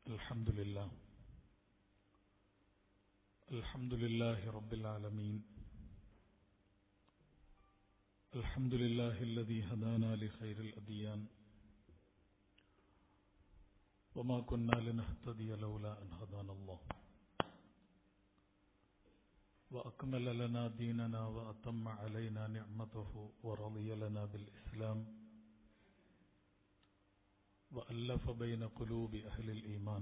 الحمد لله الحمد لله رب العالمين الحمد لله الذي هدانا لخير الأديان وما كنا لنهتدي لولا أن هدانا الله وأكمل لنا ديننا وأتم علينا نعمته ورضي لنا بالإسلام وألف بين قلوب أهل الإيمان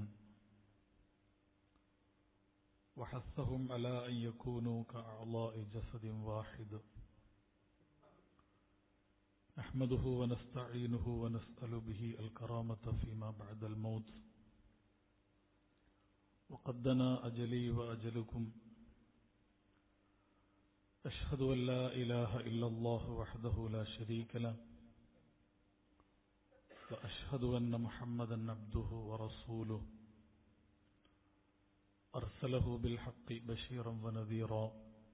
وحثهم على أن يكونوا كأعضاء جسد واحد نحمده ونستعينه ونسأل به الكرامة فيما بعد الموت وقد دنا أجلي وأجلكم أشهد أن لا إله إلا الله وحده لا شريك له وأشهد أن محمدا عبده ورسوله أرسله بالحق بشيرا ونذيرا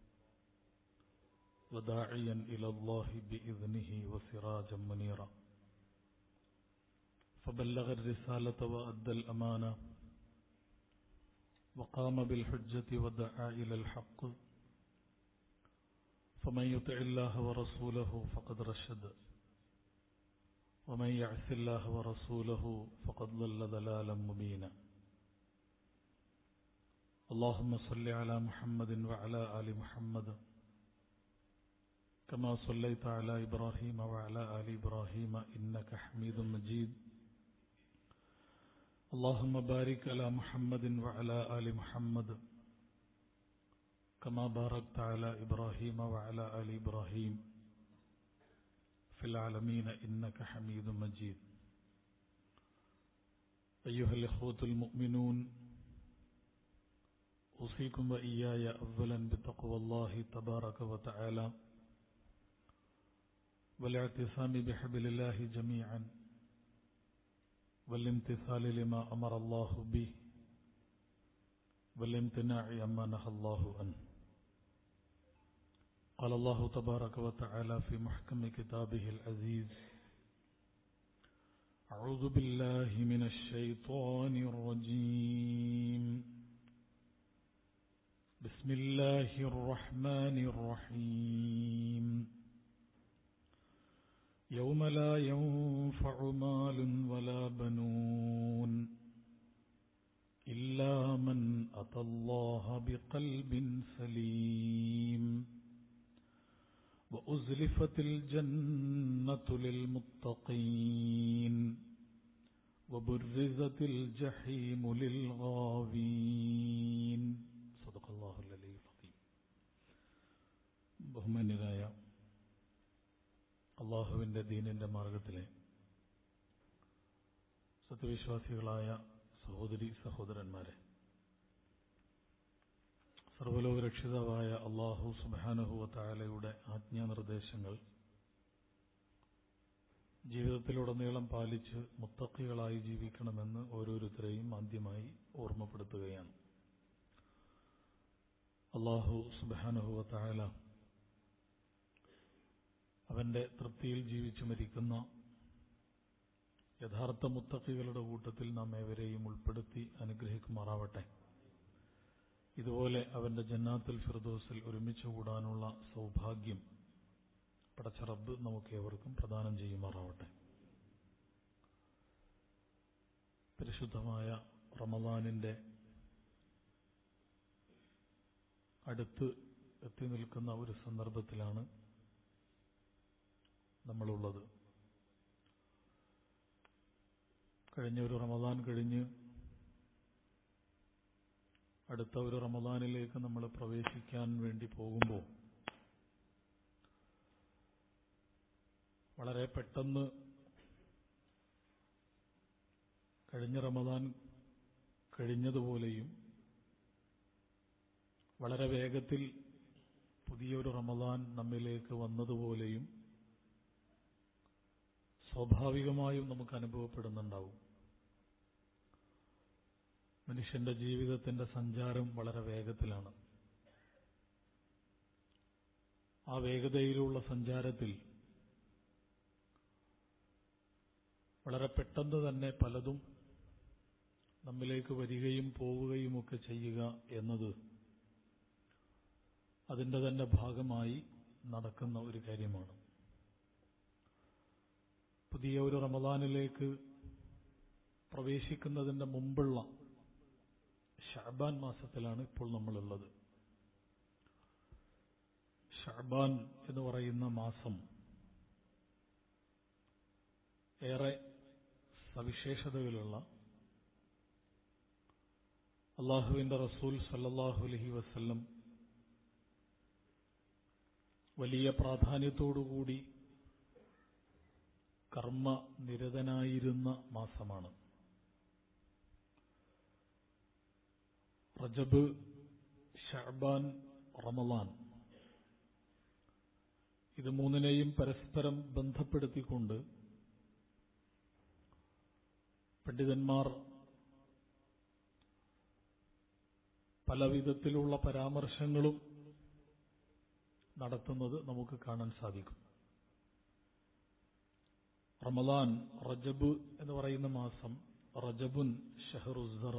وداعيا إلى الله بإذنه وسراجا منيرا فبلغ الرسالة وأدى الأمانة وقام بالحجة ودعا إلى الحق فمن يطع الله ورسوله فقد رشد ومن يعص الله ورسوله فقد ضل ضلالا مبينا اللهم صل على محمد وعلى آل محمد كما صليت على إبراهيم وعلى آل إبراهيم إنك حميد مجيد اللهم بارك على محمد وعلى آل محمد كما باركت على إبراهيم وعلى آل إبراهيم في العالمين إنك حميد مجيد أيها الإخوة المؤمنون أوصيكم وإياي أولا بتقوى الله تبارك وتعالى والاعتصام بحبل الله جميعا والامتثال لما أمر الله به والامتناع عما نهى الله عنه قال الله تبارك وتعالى في محكم كتابه العزيز أعوذ بالله من الشيطان الرجيم بسم الله الرحمن الرحيم يوم لا ينفع مال ولا بنون إلا من أتى الله بقلب سليم وأزلفت الجنة للمتقين وبرزت الجحيم للغاوين صدق الله العلي العظيم ബഹുമാന്യരായ അള്ളാഹുവിൻ്റെ ദീനിൻ്റെ മാർഗത്തിലെ സത്യവിശ്വാസികളായ സഹോദരി സഹോദരന്മാരെ സർവലോകരക്ഷിതാവായ അള്ളാഹു സുബാനുഹുവ താലയുടെ ആജ്ഞാനിർദ്ദേശങ്ങൾ ജീവിതത്തിലുടനീളം പാലിച്ച് മുത്തക്കികളായി ജീവിക്കണമെന്ന് ഓരോരുത്തരെയും ആദ്യമായി ഓർമ്മപ്പെടുത്തുകയാണ് അള്ളാഹു സുബാനുഹുവ താല അവന്റെ തൃപ്തിയിൽ ജീവിച്ചു മരിക്കുന്ന യഥാർത്ഥ മുത്തക്കികളുടെ കൂട്ടത്തിൽ നാം ഏവരെയും ഉൾപ്പെടുത്തി അനുഗ്രഹിക്കുമാറാവട്ടെ ഇതുപോലെ അവന്റെ ജന്നാത്തുൽ ഫിർദോസിൽ ഒരുമിച്ച് കൂടാനുള്ള സൗഭാഗ്യം പടച്ച റബ്ബ് നമുക്ക് ഏവർക്കും പ്രദാനം ചെയ്യുമാറാവട്ടെ പരിശുദ്ധമായ റമദാനിന്റെ അടുത്ത് എത്തി നിൽക്കുന്ന ഒരു സന്ദർഭത്തിലാണ് നമ്മളുള്ളത് കഴിഞ്ഞ ഒരു റമദാൻ കഴിഞ്ഞ് അടുത്ത ഒരു റമദാനിലേക്ക് നമ്മൾ പ്രവേശിക്കാൻ വേണ്ടി പോകുമ്പോൾ വളരെ പെട്ടെന്ന് കഴിഞ്ഞ റമദാൻ കഴിഞ്ഞതുപോലെയും വളരെ വേഗത്തിൽ പുതിയൊരു റമദാൻ നമ്മിലേക്ക് വന്നതുപോലെയും സ്വാഭാവികമായും നമുക്ക് അനുഭവപ്പെടുന്നുണ്ടാവും മനുഷ്യന്റെ ജീവിതത്തിന്റെ സഞ്ചാരം വളരെ വേഗത്തിലാണ് ആ വേഗതയിലുള്ള സഞ്ചാരത്തിൽ വളരെ പെട്ടെന്ന് തന്നെ പലതും നമ്മിലേക്ക് വരികയും പോവുകയുമൊക്കെ ചെയ്യുക എന്നത് അതിൻ്റെ തന്നെ ഭാഗമായി നടക്കുന്ന ഒരു കാര്യമാണ് പുതിയ ഒരു റമദാനിലേക്ക് പ്രവേശിക്കുന്നതിൻ്റെ മുമ്പുള്ള ഷാബാൻ മാസത്തിലാണ് ഇപ്പോൾ നമ്മളുള്ളത് ഷാബാൻ എന്ന് പറയുന്ന മാസം ഏറെ സവിശേഷതകളുള്ള അള്ളാഹുവിന്റെ റസൂൽ സല്ലല്ലാഹു അലൈഹി വസല്ലം വലിയ പ്രാധാന്യത്തോടുകൂടി കർമ്മ നിരതനായിരുന്ന മാസമാണ് റജബ് ഷഅബാൻ റമലാൻ ഇത് മൂന്നിനെയും പരസ്പരം ബന്ധപ്പെടുത്തിക്കൊണ്ട് പണ്ഡിതന്മാർ പല വിധത്തിലുള്ള പരാമർശങ്ങളും നടത്തുന്നത് നമുക്ക് കാണാൻ സാധിക്കും റമലാൻ റജബ് എന്ന് പറയുന്ന മാസം റജബുൻ ഷഹറുസർ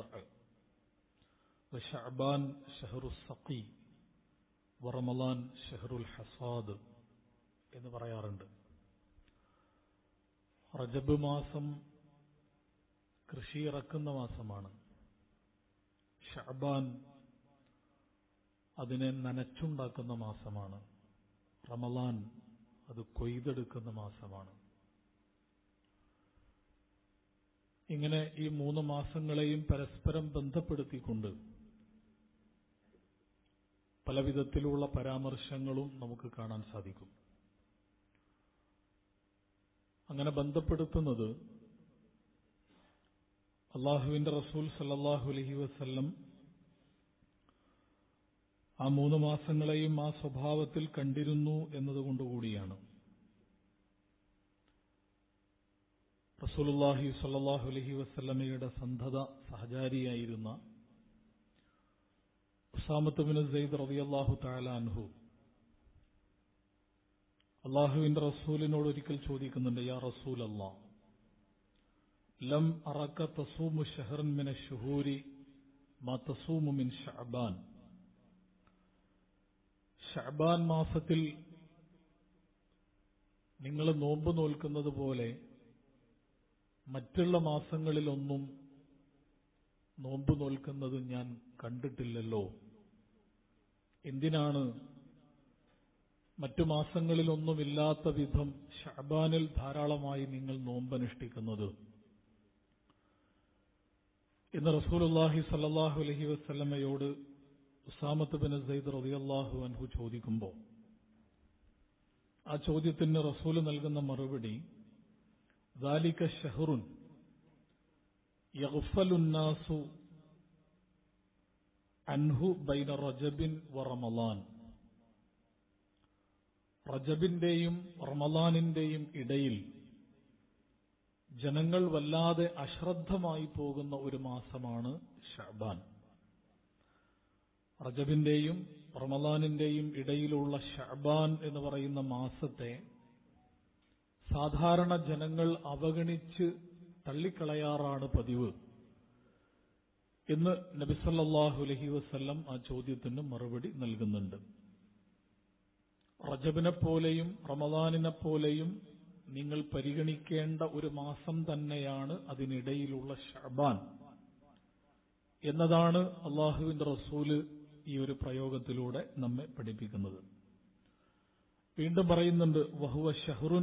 ഷഅബാൻ ഷഹറു സഖി വറമലാൻ ഷഹറുൽ ഹസാദ് എന്ന് പറയാറുണ്ട് റജബ് മാസം കൃഷി ഇറക്കുന്ന മാസമാണ് ഷഅബാൻ അതിനെ നനച്ചുണ്ടാക്കുന്ന മാസമാണ് റമലാൻ അത് കൊയ്തെടുക്കുന്ന മാസമാണ് ഇങ്ങനെ ഈ മൂന്ന് മാസങ്ങളെയും പരസ്പരം ബന്ധപ്പെടുത്തിക്കൊണ്ട് പല വിധത്തിലുള്ള പരാമർശങ്ങളും നമുക്ക് കാണാൻ സാധിക്കും അങ്ങനെ ബന്ധപ്പെടുത്തുന്നത് അള്ളാഹുവിന്റെ റസൂൽ സല്ലാഹു അലഹി വസ്ല്ലം ആ മൂന്ന് മാസങ്ങളെയും ആ സ്വഭാവത്തിൽ കണ്ടിരുന്നു എന്നതുകൊണ്ടുകൂടിയാണ് റസൂലുല്ലാഹി സല്ലാഹു അലഹി വസ്ല്ലമയുടെ സന്ധത സഹചാരിയായിരുന്ന ഉസാമത്ത് ബിൻ സെയ്ദ് റബിയല്ലാഹു താലാൻഹു അള്ളാഹുവിന്റെ റസൂലിനോട് ഒരിക്കൽ ചോദിക്കുന്നുണ്ട് യാ റസൂൽ അല്ലാ ലം അറക്ക തസൂമു ഷഹറൻ മിന ഷുഹൂരി മാ തസൂമു മിൻ ഷഅബാൻ ഷഅബാൻ മാസത്തിൽ നിങ്ങൾ നോമ്പ് നോൽക്കുന്നത് പോലെ മറ്റുള്ള മാസങ്ങളിലൊന്നും നോമ്പ് നോൽക്കുന്നത് ഞാൻ കണ്ടിട്ടില്ലല്ലോ എന്തിനാണ് മറ്റു മാസങ്ങളിലൊന്നുമില്ലാത്ത വിധം ഷഅബാനിൽ ധാരാളമായി നിങ്ങൾ നോമ്പനുഷ്ഠിക്കുന്നത് എന്ന് റസൂലുല്ലാഹി സല്ലാഹു അലഹി വസ്ല്ലമയോട് ഉസാമത്ത് ബിൻ സയ്ദ് റളിയല്ലാഹു അൻഹു ചോദിക്കുമ്പോൾ ആ ചോദ്യത്തിന് റസൂല് നൽകുന്ന മറുപടി ذلك شهر يغفل الناس عنه بين رجب ورمضان റജബിന്റെയും റമലാനിന്റെയും ഇടയിൽ ജനങ്ങൾ വല്ലാതെ അശ്രദ്ധമായി പോകുന്ന ഒരു മാസമാണ് ഷാബാൻ റജബിന്റെയും റമലാനിന്റെയും ഇടയിലുള്ള ഷാബാൻ എന്ന് പറയുന്ന മാസത്തെ സാധാരണ ജനങ്ങൾ അവഗണിച്ച് തള്ളിക്കളയാറാണ് പതിവ് എന്ന് നബിസല്ലാഹു അലഹി വസ്ല്ലം ആ ചോദ്യത്തിന് മറുപടി നൽകുന്നുണ്ട് റജബിനെപ്പോലെയും റമദാനിനെപ്പോലെയും നിങ്ങൾ പരിഗണിക്കേണ്ട ഒരു മാസം തന്നെയാണ് അതിനിടയിലുള്ള ഷബാൻ എന്നതാണ് അള്ളാഹുവിന്റെ റസൂല് ഈ ഒരു പ്രയോഗത്തിലൂടെ നമ്മെ പഠിപ്പിക്കുന്നത് വീണ്ടും പറയുന്നുണ്ട് വഹുവ ഷഹറുൻ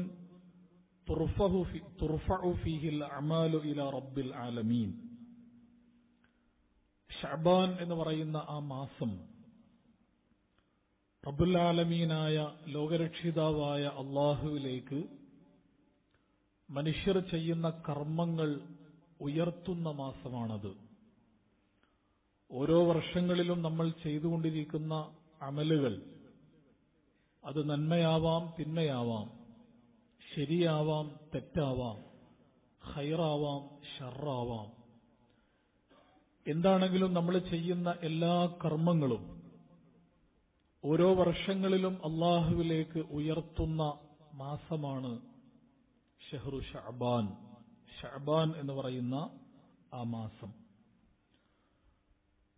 തുർഫഉ ഫീഹിൽ അമാലു ഇല റബ്ബിൽ ആലമീൻ ഷബാൻ എന്ന് പറയുന്ന ആ മാസം റബ്ബുൽ ആലമീനായ ലോകരക്ഷിതാവായ അള്ളാഹുവിലേക്ക് മനുഷ്യർ ചെയ്യുന്ന കർമ്മങ്ങൾ ഉയർത്തുന്ന മാസമാണത് ഓരോ വർഷങ്ങളിലും നമ്മൾ ചെയ്തുകൊണ്ടിരിക്കുന്ന അമലുകൾ അത് നന്മയാവാം തിന്മയാവാം ശരിയാവാം തെറ്റാവാം ഹൈറാവാം ഷറാവാം എന്താണെങ്കിലും നമ്മൾ ചെയ്യുന്ന എല്ലാ കർമ്മങ്ങളും ഓരോ വർഷങ്ങളിലും അള്ളാഹുവിലേക്ക് ഉയർത്തുന്ന മാസമാണ് ഷെഹ്റു ഷഅബാൻ ഷഅബാൻ എന്ന് പറയുന്ന ആ മാസം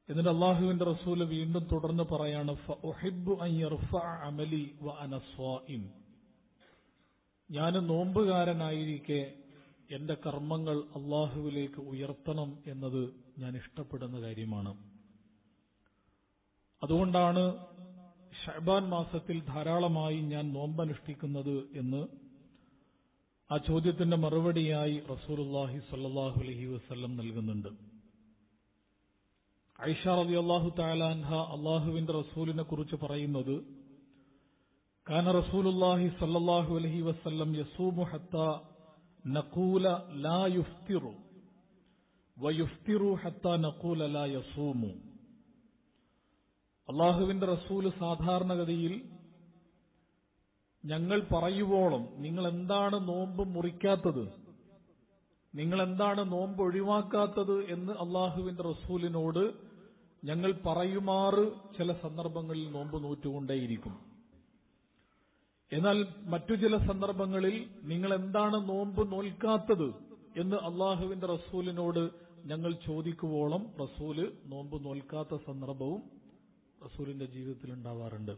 എന്നിട്ട് അള്ളാഹുവിന്റെ റസൂല് വീണ്ടും തുടർന്ന് പറയാണ് ഫഉഹിബ്ബു അൻ യർഫഅ അമലി വ അന സ്വാഇം ഞാൻ നോമ്പുകാരനായിരിക്കെ എന്റെ കർമ്മങ്ങൾ അള്ളാഹുവിലേക്ക് ഉയർത്തണം എന്നത് ഞാൻ ഇഷ്ടപ്പെടുന്ന കാര്യമാണ് അതുകൊണ്ടാണ് ഷഹബാൻ മാസത്തിൽ ധാരാളമായി ഞാൻ നോമ്പനുഷ്ഠിക്കുന്നത് എന്ന് ആ ചോദ്യത്തിന്റെ മറുപടിയായി റസൂലുല്ലാഹി സല്ലാഹു അലഹി വസ്ല്ലം നൽകുന്നുണ്ട് ഐഷ റബി അള്ളാഹു താലാൻഹ അള്ളാഹുവിന്റെ റസൂലിനെ കുറിച്ച് പറയുന്നത് കാന റസൂലുല്ലാഹി സല്ലാഹു അലഹി വസ്ല്ലം യസൂമു ഹത്ത നഖൂല ലാ യുഫ്തിറു വയുഫ്തിറു ഹത്ത നഖൂല ലാ യസൂമു അള്ളാഹുവിന്റെ റസൂല് സാധാരണഗതിയിൽ ഞങ്ങൾ പറയുവോളം നിങ്ങൾ എന്താണ് നോമ്പ് മുറിക്കാത്തത് നിങ്ങൾ എന്താണ് നോമ്പ് ഒഴിവാക്കാത്തത് എന്ന് അള്ളാഹുവിന്റെ റസൂലിനോട് ഞങ്ങൾ പറയുമാറ് ചില സന്ദർഭങ്ങളിൽ നോമ്പ് നൂറ്റുകൊണ്ടേയിരിക്കും എന്നാൽ മറ്റു ചില സന്ദർഭങ്ങളിൽ നിങ്ങൾ എന്താണ് നോമ്പ് നോൽക്കാത്തത് എന്ന് അള്ളാഹുവിന്റെ റസൂലിനോട് ഞങ്ങൾ ചോദിക്കുവോളം റസൂല് നോമ്പ് നോൽക്കാത്ത സന്ദർഭവും റസൂലിന്റെ ജീവിതത്തിൽ ഉണ്ടാവാറുണ്ട്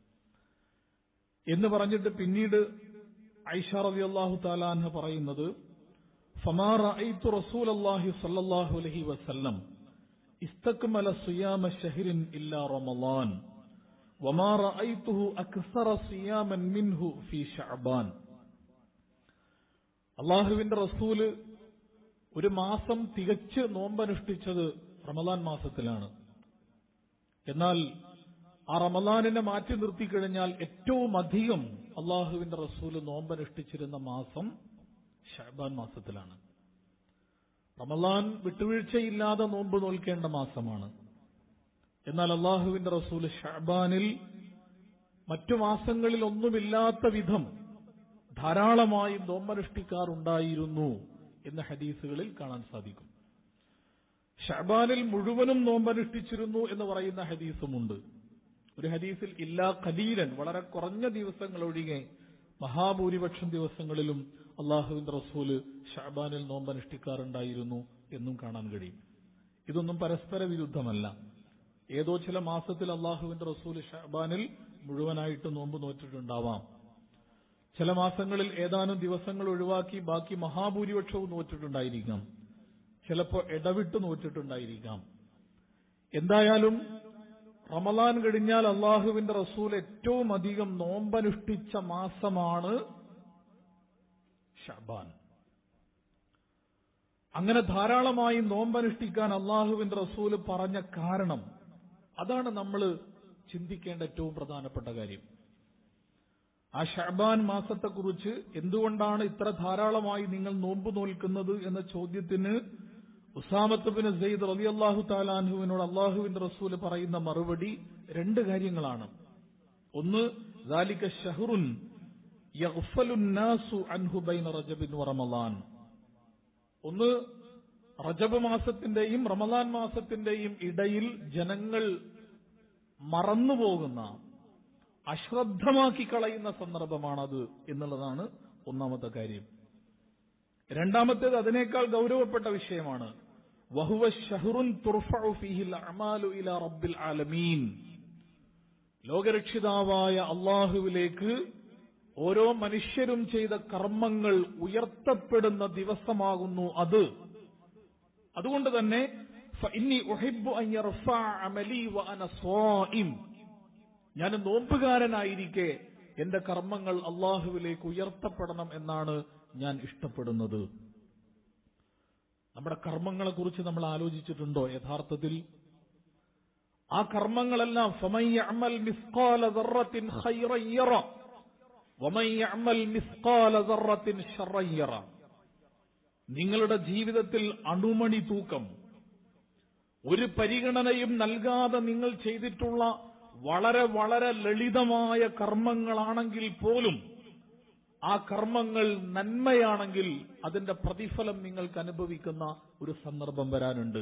എന്ന് പറഞ്ഞിട്ട് പിന്നീട് ഐഷ റബി അള്ളാഹു താലാൻഹ പറയുന്നത് ഫമാറ ഐത്തു റസൂൽ അള്ളാഹി സല്ലാഹു അലഹി വസല്ലം ഇസ്തക്മല സുയാമ ഷഹിരിൻ ഇല്ലാ റമളാൻ وما رأيته أكثر صياما منه في شعبان അള്ളാഹുവിന്റെ റസൂല് ഒരു മാസം തികച്ച് നോമ്പനുഷ്ഠിച്ചത് റമദാൻ മാസത്തിലാണ് എന്നാൽ ആ റമദാനിനെ മാറ്റി നിർത്തിക്കഴിഞ്ഞാൽ ഏറ്റവും അധികം അള്ളാഹുവിന്റെ റസൂല് നോമ്പനുഷ്ഠിച്ചിരുന്ന മാസം ഷഹബാൻ മാസത്തിലാണ് റമദാൻ വിട്ടുവീഴ്ചയില്ലാതെ നോമ്പ് നോൽക്കേണ്ട മാസമാണ് എന്നാൽ അള്ളാഹുവിന്റെ റസൂല് ഷഹബാനിൽ മറ്റു മാസങ്ങളിൽ ഒന്നുമില്ലാത്ത വിധം ധാരാളമായി നോമ്പനുഷ്ഠിക്കാറുണ്ടായിരുന്നു എന്ന് ഹദീസുകളിൽ കാണാൻ സാധിക്കും ഷഹബാനിൽ മുഴുവനും നോമ്പനുഷ്ഠിച്ചിരുന്നു എന്ന് പറയുന്ന ഹദീസുമുണ്ട് ഒരു ഹദീസിൽ ഇല്ലാ ഖലീലൻ വളരെ കുറഞ്ഞ ദിവസങ്ങൾ ഒഴികെ മഹാഭൂരിപക്ഷം ദിവസങ്ങളിലും അള്ളാഹുവിന്റെ റസൂല് ഷഹബാനിൽ നോമ്പനുഷ്ഠിക്കാറുണ്ടായിരുന്നു എന്നും കാണാൻ കഴിയും ഇതൊന്നും പരസ്പര വിരുദ്ധമല്ല ഏതോ ചില മാസത്തിൽ അള്ളാഹുവിന്റെ റസൂല് ഷഹബാനിൽ മുഴുവനായിട്ട് നോമ്പ് നോറ്റിട്ടുണ്ടാവാം ചില മാസങ്ങളിൽ ഏതാനും ദിവസങ്ങൾ ഒഴിവാക്കി ബാക്കി മഹാഭൂരിപക്ഷവും നോറ്റിട്ടുണ്ടായിരിക്കാം ചിലപ്പോൾ ഇടവിട്ട് നോറ്റിട്ടുണ്ടായിരിക്കാം എന്തായാലും റമലാൻ കഴിഞ്ഞാൽ അള്ളാഹുവിന്റെ റസൂൽ ഏറ്റവും അധികം നോമ്പനുഷ്ഠിച്ച മാസമാണ് ഷബാൻ അങ്ങനെ ധാരാളമായി നോമ്പനുഷ്ഠിക്കാൻ അള്ളാഹുവിന്റെ റസൂല് പറഞ്ഞ കാരണം അതാണ് നമ്മൾ ചിന്തിക്കേണ്ട ഏറ്റവും പ്രധാനപ്പെട്ട കാര്യം ആ ഷഹബാൻ മാസത്തെക്കുറിച്ച് എന്തുകൊണ്ടാണ് ഇത്ര ധാരാളമായി നിങ്ങൾ നോമ്പ് നോൽക്കുന്നത് എന്ന ചോദ്യത്തിന് ഉസാമത്ത് ബിൻ സെയ്ദ് റലി അള്ളാഹു താലാൻഹുവിനോട് അള്ളാഹുവിന്റെ റസൂല് പറയുന്ന മറുപടി രണ്ട് കാര്യങ്ങളാണ് ഒന്ന് ذَلِكَ شَهْرٌ يَغْفَلُ النَّاسُ عَنْهُ بَيْنَ رَجَبٍ وَرَمَضَانٍ ഒന്ന് റജബ് മാസത്തിന്റെയും റമദാൻ മാസത്തിന്റെയും ഇടയിൽ ജനങ്ങൾ മറന്നുപോകുന്ന അശ്രദ്ധമാക്കി കളയുന്ന സന്ദർഭമാണത് എന്നുള്ളതാണ് ഒന്നാമത്തെ കാര്യം രണ്ടാമത്തേത് അതിനേക്കാൾ ഗൗരവപ്പെട്ട വിഷയമാണ് വഹുവ ഷഹറുൻ തുർഫഉ ഫീഹിൽ അഅമാലു ഇലാ റബ്ബിൽ ആലമീൻ ലോകരക്ഷിതാവായ അള്ളാഹുവിലേക്ക് ഓരോ മനുഷ്യരും ചെയ്ത കർമ്മങ്ങൾ ഉയർത്തപ്പെടുന്ന ദിവസമാകുന്നു അത് അതുകൊണ്ട് തന്നെ ഫഇന്നി ഉഹിബ്ബു അൻ യർഫഅ അമലി വഅന സ്വാഇം ഞാൻ നോമ്പുകാരനായിരിക്കെ എന്റെ കർമ്മങ്ങൾ അള്ളാഹുവിലേക്ക് ഉയർത്തപ്പെടണം എന്നാണ് ഞാൻ ഇഷ്ടപ്പെടുന്നത് നമ്മുടെ കർമ്മങ്ങളെക്കുറിച്ച് നമ്മൾ ആലോചിച്ചിട്ടുണ്ടോ യഥാർത്ഥത്തിൽ ആ കർമ്മങ്ങളെല്ലാം ഫമൻ യഅമൽ മിസ്ഖാല ദർറത്തിൻ ഖൈറൻ യറ വമൻ യഅമൽ മിസ്ഖാല ദർറത്തിൻ ശർറൻ യറ നിങ്ങളുടെ ജീവിതത്തിൽ അണുമണി തൂക്കം ഒരു പരിഗണനയും നൽകാതെ നിങ്ങൾ ചെയ്തിട്ടുള്ള വളരെ വളരെ ലളിതമായ കർമ്മങ്ങളാണെങ്കിൽ പോലും ആ കർമ്മങ്ങൾ നന്മയാണെങ്കിൽ അതിന്റെ പ്രതിഫലം നിങ്ങൾക്ക് അനുഭവിക്കുന്ന ഒരു സന്ദർഭം വരാനുണ്ട്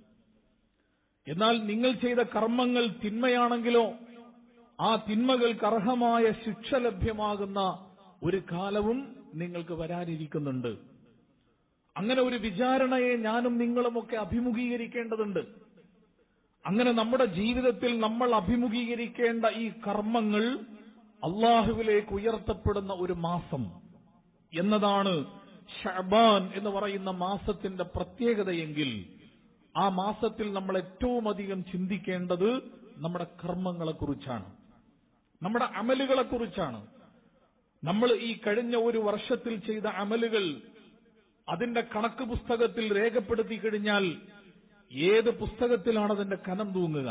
എന്നാൽ നിങ്ങൾ ചെയ്ത കർമ്മങ്ങൾ തിന്മയാണെങ്കിലോ ആ തിന്മകൾക്ക് അർഹമായ ശിക്ഷ ലഭ്യമാകുന്ന ഒരു കാലവും നിങ്ങൾക്ക് വരാനിരിക്കുന്നുണ്ട് അങ്ങനെ ഒരു വിചാരണയെ ഞാനും നിങ്ങളുമൊക്കെ അഭിമുഖീകരിക്കേണ്ടതുണ്ട് അങ്ങനെ നമ്മുടെ ജീവിതത്തിൽ നമ്മൾ അഭിമുഖീകരിക്കേണ്ട ഈ കർമ്മങ്ങൾ അള്ളാഹുവിലേക്ക് ഉയർത്തപ്പെടുന്ന ഒരു മാസം എന്നതാണ് ഷഅബാൻ എന്ന് പറയുന്ന മാസത്തിന്റെ പ്രത്യേകതയെങ്കിൽ ആ മാസത്തിൽ നമ്മൾ ഏറ്റവും അധികം ചിന്തിക്കേണ്ടത് നമ്മുടെ കർമ്മങ്ങളെക്കുറിച്ചാണ് നമ്മുടെ അമലുകളെക്കുറിച്ചാണ് നമ്മൾ ഈ കഴിഞ്ഞ ഒരു വർഷത്തിൽ ചെയ്ത അമലുകൾ അതിന്റെ കണക്ക് പുസ്തകത്തിൽ രേഖപ്പെടുത്തി കഴിഞ്ഞാൽ ഏത് പുസ്തകത്തിലാണ് അതിന്റെ കനം തൂങ്ങുക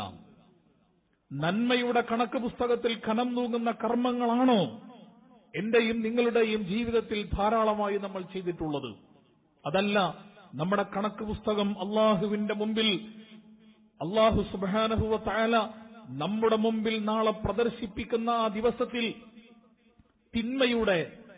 നന്മയുടെ കണക്ക് പുസ്തകത്തിൽ കനം തൂങ്ങുന്ന കർമ്മങ്ങളാണോ എന്റെയും നിങ്ങളുടെയും ജീവിതത്തിൽ ധാരാളമായി നമ്മൾ ചെയ്തിട്ടുള്ളത് അതല്ല നമ്മുടെ കണക്ക് പുസ്തകം അള്ളാഹുവിന്റെ മുമ്പിൽ അള്ളാഹു സുബാനഹുവ താല നമ്മുടെ മുമ്പിൽ നാളെ പ്രദർശിപ്പിക്കുന്ന ആ ദിവസത്തിൽ തിന്മയുടെ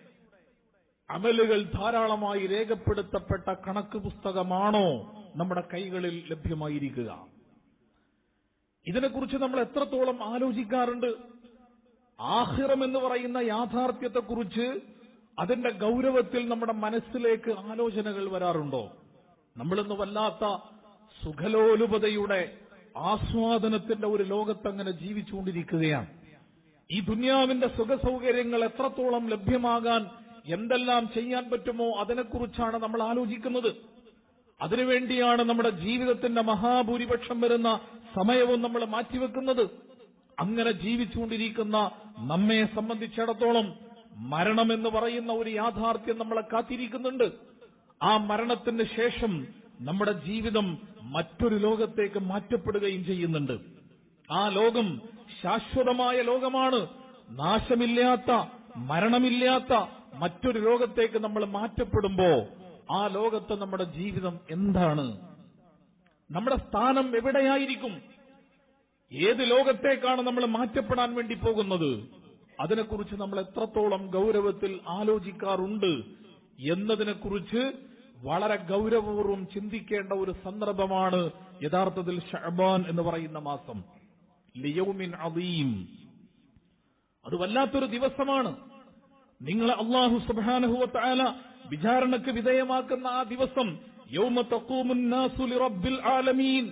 അമലുകൾ ധാരാളമായി രേഖപ്പെടുത്തപ്പെട്ട കണക്ക് പുസ്തകമാണോ നമ്മുടെ കൈകളിൽ ലഭ്യമായിരിക്കുക ഇതിനെക്കുറിച്ച് നമ്മൾ എത്രത്തോളം ആലോചിക്കാറുണ്ട് ആഹിറം എന്ന് പറയുന്ന യാഥാർത്ഥ്യത്തെക്കുറിച്ച് അതിന്റെ ഗൗരവത്തിൽ നമ്മുടെ മനസ്സിലേക്ക് ആലോചനകൾ വരാറുണ്ടോ നമ്മളിന്ന് വല്ലാത്ത സുഖലോലുപതയുടെ ആസ്വാദനത്തിന്റെ ഒരു ലോകത്തങ്ങനെ ജീവിച്ചുകൊണ്ടിരിക്കുകയാണ് ഈ ദുനിയാവിന്റെ സുഖസൗകര്യങ്ങൾ എത്രത്തോളം ലഭ്യമാകാൻ എന്തെല്ലാം ചെയ്യാൻ പറ്റുമോ അതിനെക്കുറിച്ചാണ് നമ്മൾ ആലോചിക്കുന്നത് അതിനുവേണ്ടിയാണ് നമ്മുടെ ജീവിതത്തിന്റെ മഹാഭൂരിപക്ഷം വരുന്ന സമയവും നമ്മൾ മാറ്റിവെക്കുന്നത് അങ്ങനെ ജീവിച്ചുകൊണ്ടിരിക്കുന്ന നമ്മെ സംബന്ധിച്ചിടത്തോളം മരണം എന്ന് പറയുന്ന ഒരു യാഥാർത്ഥ്യം നമ്മളെ കാത്തിരിക്കുന്നുണ്ട് ആ മരണത്തിന് ശേഷം നമ്മുടെ ജീവിതം മറ്റൊരു ലോകത്തേക്ക് മാറ്റപ്പെടുകയും ചെയ്യുന്നുണ്ട് ആ ലോകം ശാശ്വതമായ ലോകമാണ് നാശമില്ലാത്ത മരണമില്ലാത്ത മറ്റൊരു ലോകത്തേക്ക് നമ്മൾ മാറ്റപ്പെടുമ്പോ ആ ലോകത്ത് നമ്മുടെ ജീവിതം എന്താണ് നമ്മുടെ സ്ഥാനം എവിടെയായിരിക്കും ഏത് ലോകത്തേക്കാണ് നമ്മൾ മാറ്റപ്പെടാൻ വേണ്ടി പോകുന്നത് അതിനെക്കുറിച്ച് നമ്മൾ എത്രത്തോളം ഗൗരവത്തിൽ ആലോചിക്കാറുണ്ട് എന്നതിനെക്കുറിച്ച് വളരെ ഗൗരവപൂർവ്വം ചിന്തിക്കേണ്ട ഒരു സന്ദർഭമാണ് യഥാർത്ഥത്തിൽ ഷഹബാൻ എന്ന് പറയുന്ന മാസം ലിയൗമിൻ അദീം അത് വല്ലാത്തൊരു ദിവസമാണ് നിങ്ങളെ അള്ളാഹു സുബാനഹുവല വിചാരണക്ക് വിധേയമാക്കുന്ന ആ ദിവസം യൗമ തഖൂമുൻ നാസു ലിറബ്ബിൽ ആലമീൻ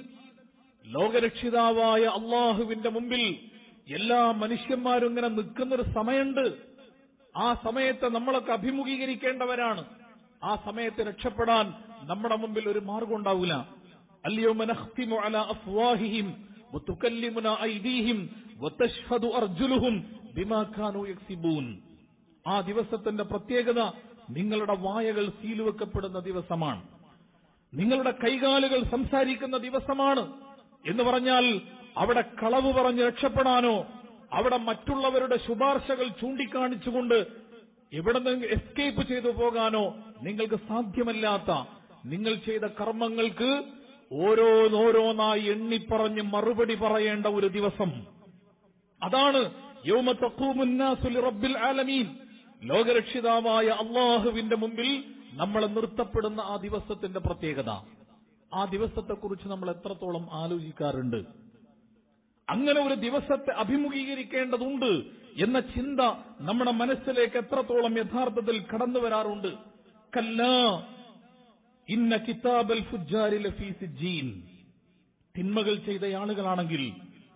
ലോകരക്ഷിതാവായ അള്ളാഹുവിന്റെ മുമ്പിൽ എല്ലാ മനുഷ്യന്മാരും ഇങ്ങനെ നിൽക്കുന്നൊരു സമയമുണ്ട് ആ സമയത്ത് നമ്മളൊക്കെ അഭിമുഖീകരിക്കേണ്ടവരാണ് ആ സമയത്ത് രക്ഷപ്പെടാൻ നമ്മുടെ മുമ്പിൽ ഒരു മാർഗം ഉണ്ടാവില്ല അല്ലയോ മനഖ്തിമു അല അഫ്വാഹിഹിം വതുകല്ലിമുന ഐദീഹിം വതശ്ഹദു അർജുലുഹും ബിമാ കാനൂ യക്സിബൂൻ ആ ദിവസത്തിന്റെ പ്രത്യേകത നിങ്ങളുടെ വായകൾ സീലുവെക്കപ്പെടുന്ന ദിവസമാണ് നിങ്ങളുടെ കൈകാലുകൾ സംസാരിക്കുന്ന ദിവസമാണ് എന്ന് പറഞ്ഞാൽ അവിടെ കളവ് പറഞ്ഞ് രക്ഷപ്പെടാനോ അവിടെ മറ്റുള്ളവരുടെ ശുപാർശകൾ ചൂണ്ടിക്കാണിച്ചുകൊണ്ട് എവിടെ നിന്ന് എസ്കേപ്പ് ചെയ്തു പോകാനോ നിങ്ങൾക്ക് സാധ്യമല്ലാത്ത നിങ്ങൾ ചെയ്ത കർമ്മങ്ങൾക്ക് ഓരോന്നോരോന്നായി എണ്ണിപ്പറഞ്ഞ് മറുപടി പറയേണ്ട ഒരു ദിവസം അതാണ് യൗമ തഖൂമുന്നാസു ലിറബ്ബിൽ ആലമീൻ ലോകരക്ഷിതാവായ അള്ളാഹുവിന്റെ മുമ്പിൽ നമ്മളെ നിർത്തപ്പെടുന്ന ആ ദിവസത്തിന്റെ പ്രത്യേകത ആ ദിവസത്തെക്കുറിച്ച് നമ്മൾ എത്രത്തോളം ആലോചിക്കാറുണ്ട് അങ്ങനെ ഒരു ദിവസത്തെ അഭിമുഖീകരിക്കേണ്ടതുണ്ട് എന്ന ചിന്ത നമ്മുടെ മനസ്സിലേക്ക് എത്രത്തോളം യഥാർത്ഥത്തിൽ കടന്നു വരാറുണ്ട് കല്ലാ ഇന്ന കിതാബൽ ഫുജാരി ലഫീ സിജ്ജീൻ തിന്മകൾ ചെയ്ത ആളുകളാണെങ്കിൽ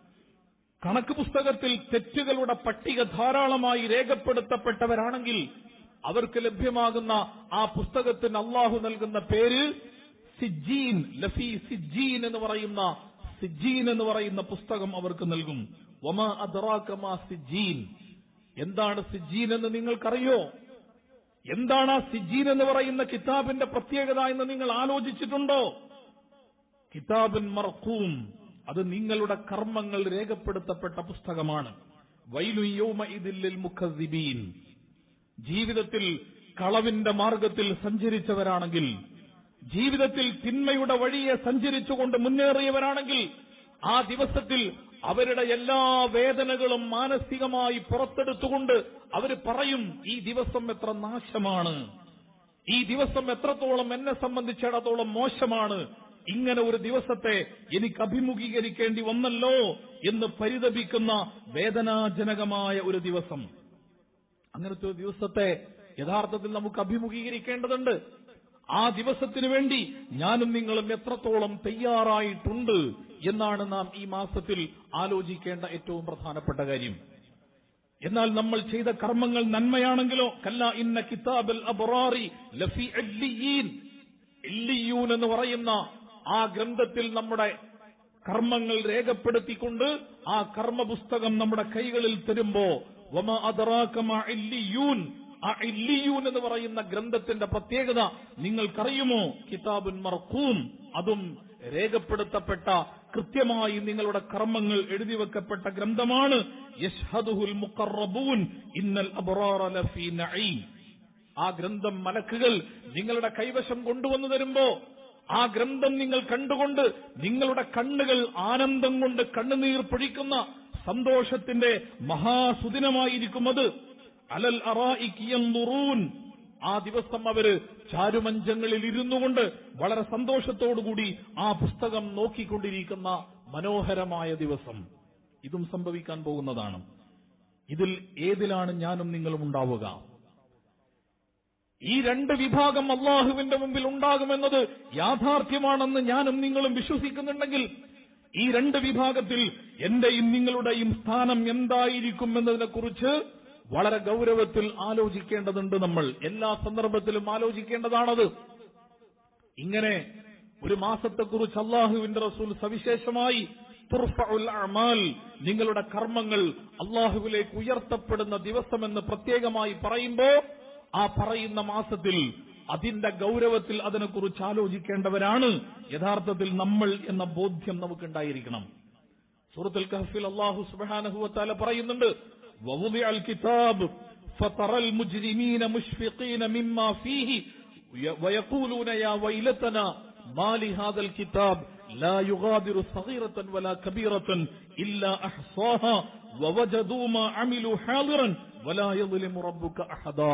കണക്ക് പുസ്തകത്തിൽ തെറ്റുകളുടെ പട്ടിക ധാരാളമായി രേഖപ്പെടുത്തപ്പെട്ടവരാണെങ്കിൽ അവർക്ക് ലഭ്യമാകുന്ന ആ പുസ്തകത്തിന് അള്ളാഹു നൽകുന്ന പേര് സിജ്ജീൻ ലഫി സിജ്ജീൻ എന്ന് പറയുന്ന സിജ്ജീൻ എന്ന് പറയുന്ന പുസ്തകം അവർക്ക് നൽകും വമാ അദ്റാകമാ സിജ്ജീൻ എന്താണ് സിജ്ജീൻ എന്ന് നിങ്ങൾക്കറിയോ എന്താണ് ആ സിജ്ജീൻ എന്ന് പറയുന്ന കിതാബിന്റെ പ്രത്യേകത എന്ന് നിങ്ങൾ ആലോചിച്ചിട്ടുണ്ടോ കിതാബുൻ മർഖൂം അത് നിങ്ങളുടെ കർമ്മങ്ങൾ രേഖപ്പെടുത്തപ്പെട്ട പുസ്തകമാണ് വൈലു യൗമ ഇതിൽ മുഖസിബീൻ ജീവിതത്തിൽ കളവിന്റെ മാർഗത്തിൽ സഞ്ചരിച്ചവരാണെങ്കിൽ ജീവിതത്തിൽ തിന്മയുടെ വഴിയെ സഞ്ചരിച്ചുകൊണ്ട് മുന്നേറിയവരാണെങ്കിൽ ആ ദിവസത്തിൽ അവരുടെ എല്ലാ വേദനകളും മാനസികമായി പുറത്തെടുത്തുകൊണ്ട് അവർ പറയും ഈ ദിവസം എത്ര നാശമാണ് ഈ ദിവസം എത്രത്തോളം എന്നെ സംബന്ധിച്ചിടത്തോളം മോശമാണ് ഇങ്ങനെ ഒരു ദിവസത്തെ എനിക്ക് അഭിമുഖീകരിക്കേണ്ടി വന്നല്ലോ എന്ന് പരിതപിക്കുന്ന വേദനാജനകമായ ഒരു ദിവസം അങ്ങനത്തെ ഒരു ദിവസത്തെ യഥാർത്ഥത്തിൽ നമുക്ക് അഭിമുഖീകരിക്കേണ്ടതുണ്ട് ആ ദിവസത്തിന് വേണ്ടി ഞാനും നിങ്ങളും എത്രത്തോളം തയ്യാറായിട്ടുണ്ട് എന്നാണ് നാം ഈ മാസത്തിൽ ആലോചിക്കേണ്ട ഏറ്റവും പ്രധാനപ്പെട്ട കാര്യം എന്നാൽ നമ്മൾ ചെയ്ത കർമ്മങ്ങൾ നന്മയാണെങ്കിലോ കല്ല ഇന്ന കിതാബൽ അബ്റാറി ലഫി അല്ലിയീൻ ഇല്ലിയൂൻ എന്ന് പറയുന്ന ആ ഗ്രന്ഥത്തിൽ നമ്മുടെ കർമ്മങ്ങൾ രേഖപ്പെടുത്തിക്കൊണ്ട് ആ കർമ്മപുസ്തകം നമ്മുടെ കൈകളിൽ തരുമ്പോ വമ അദറാക്കമ ഇല്ലിയൂൻ ആ ഇല്ലിയൂൻ എന്ന് പറയുന്ന ഗ്രന്ഥത്തിന്റെ പ്രത്യേകത നിങ്ങൾക്കറിയുമോ കിതാബുൻ മർഖൂം അതും രേഖപ്പെടുത്തപ്പെട്ട കൃത്യമായി നിങ്ങളുടെ കർമ്മങ്ങൾ എഴുതി വെക്കപ്പെട്ട ഗ്രന്ഥമാണ് യഷ്ഹദുഹുൽ മുഖറബൂൻ ഇന്നൽ അബ്റാറ ലഫീ നഈം ആ ഗ്രന്ഥം മലക്കുകൾ നിങ്ങളുടെ കൈവശം കൊണ്ടുവന്നു തരുമ്പോ ആ ഗ്രന്ഥം നിങ്ങൾ കണ്ടുകൊണ്ട് നിങ്ങളുടെ കണ്ണുകൾ ആനന്ദം കൊണ്ട് കണ്ണുനീർ പൊഴിക്കുന്ന സന്തോഷത്തിന്റെ മഹാസുദിനമായിരിക്കും അത് അലൽ അറായിക്കിയൂൻ ആ ദിവസം അവര് ചാരുമഞ്ചങ്ങളിൽ ഇരുന്നു കൊണ്ട് വളരെ സന്തോഷത്തോടുകൂടി ആ പുസ്തകം നോക്കിക്കൊണ്ടിരിക്കുന്ന മനോഹരമായ ദിവസം ഇതും സംഭവിക്കാൻ പോകുന്നതാണ് ഇതിൽ ഏതിലാണ് ഞാനും നിങ്ങളും ഉണ്ടാവുക ഈ രണ്ട് വിഭാഗം അള്ളാഹുവിന്റെ മുമ്പിൽ ഉണ്ടാകുമെന്നത് യാഥാർത്ഥ്യമാണെന്ന് ഞാനും നിങ്ങളും വിശ്വസിക്കുന്നുണ്ടെങ്കിൽ ഈ രണ്ട് വിഭാഗത്തിൽ എന്റെയും നിങ്ങളുടെയും സ്ഥാനം എന്തായിരിക്കും എന്നതിനെക്കുറിച്ച് വളരെ ഗൗരവത്തിൽ ആലോചിക്കേണ്ടതുണ്ട് നമ്മൾ എല്ലാ സന്ദർഭത്തിലും ആലോചിക്കേണ്ടതാണത് ഇങ്ങനെ ഒരു മാസത്തെക്കുറിച്ച് അള്ളാഹുവിന്റെ റസൂൽ സവിശേഷമായി തുർഫഉൽ അമാൽ നിങ്ങളുടെ കർമ്മങ്ങൾ അള്ളാഹുവിലേക്ക് ഉയർത്തപ്പെടുന്ന ദിവസമെന്ന് പ്രത്യേകമായി പറയുമ്പോ ആ പറയുന്ന മാസത്തിൽ അതിന്റെ ഗൗരവത്തിൽ അതിനെക്കുറിച്ച് ആലോചിക്കേണ്ടവരാണ് യഥാർത്ഥത്തിൽ നമ്മൾ എന്ന ബോധ്യം നമുക്കുണ്ടായിരിക്കണം സൂറത്തുൽ കഹഫിൽ അള്ളാഹു സുബാനഹുവത്താല പറയുന്നുണ്ട് ووضع الكتاب فترى المجرمين مشفقين مما فيه ويقولون يا ويلتنا ما لهذا الكتاب لا يغادر صغيرة ولا كبيرة إلا أحصاها ووجدوا ما عملوا حاضرا ولا يظلم ربك أحدا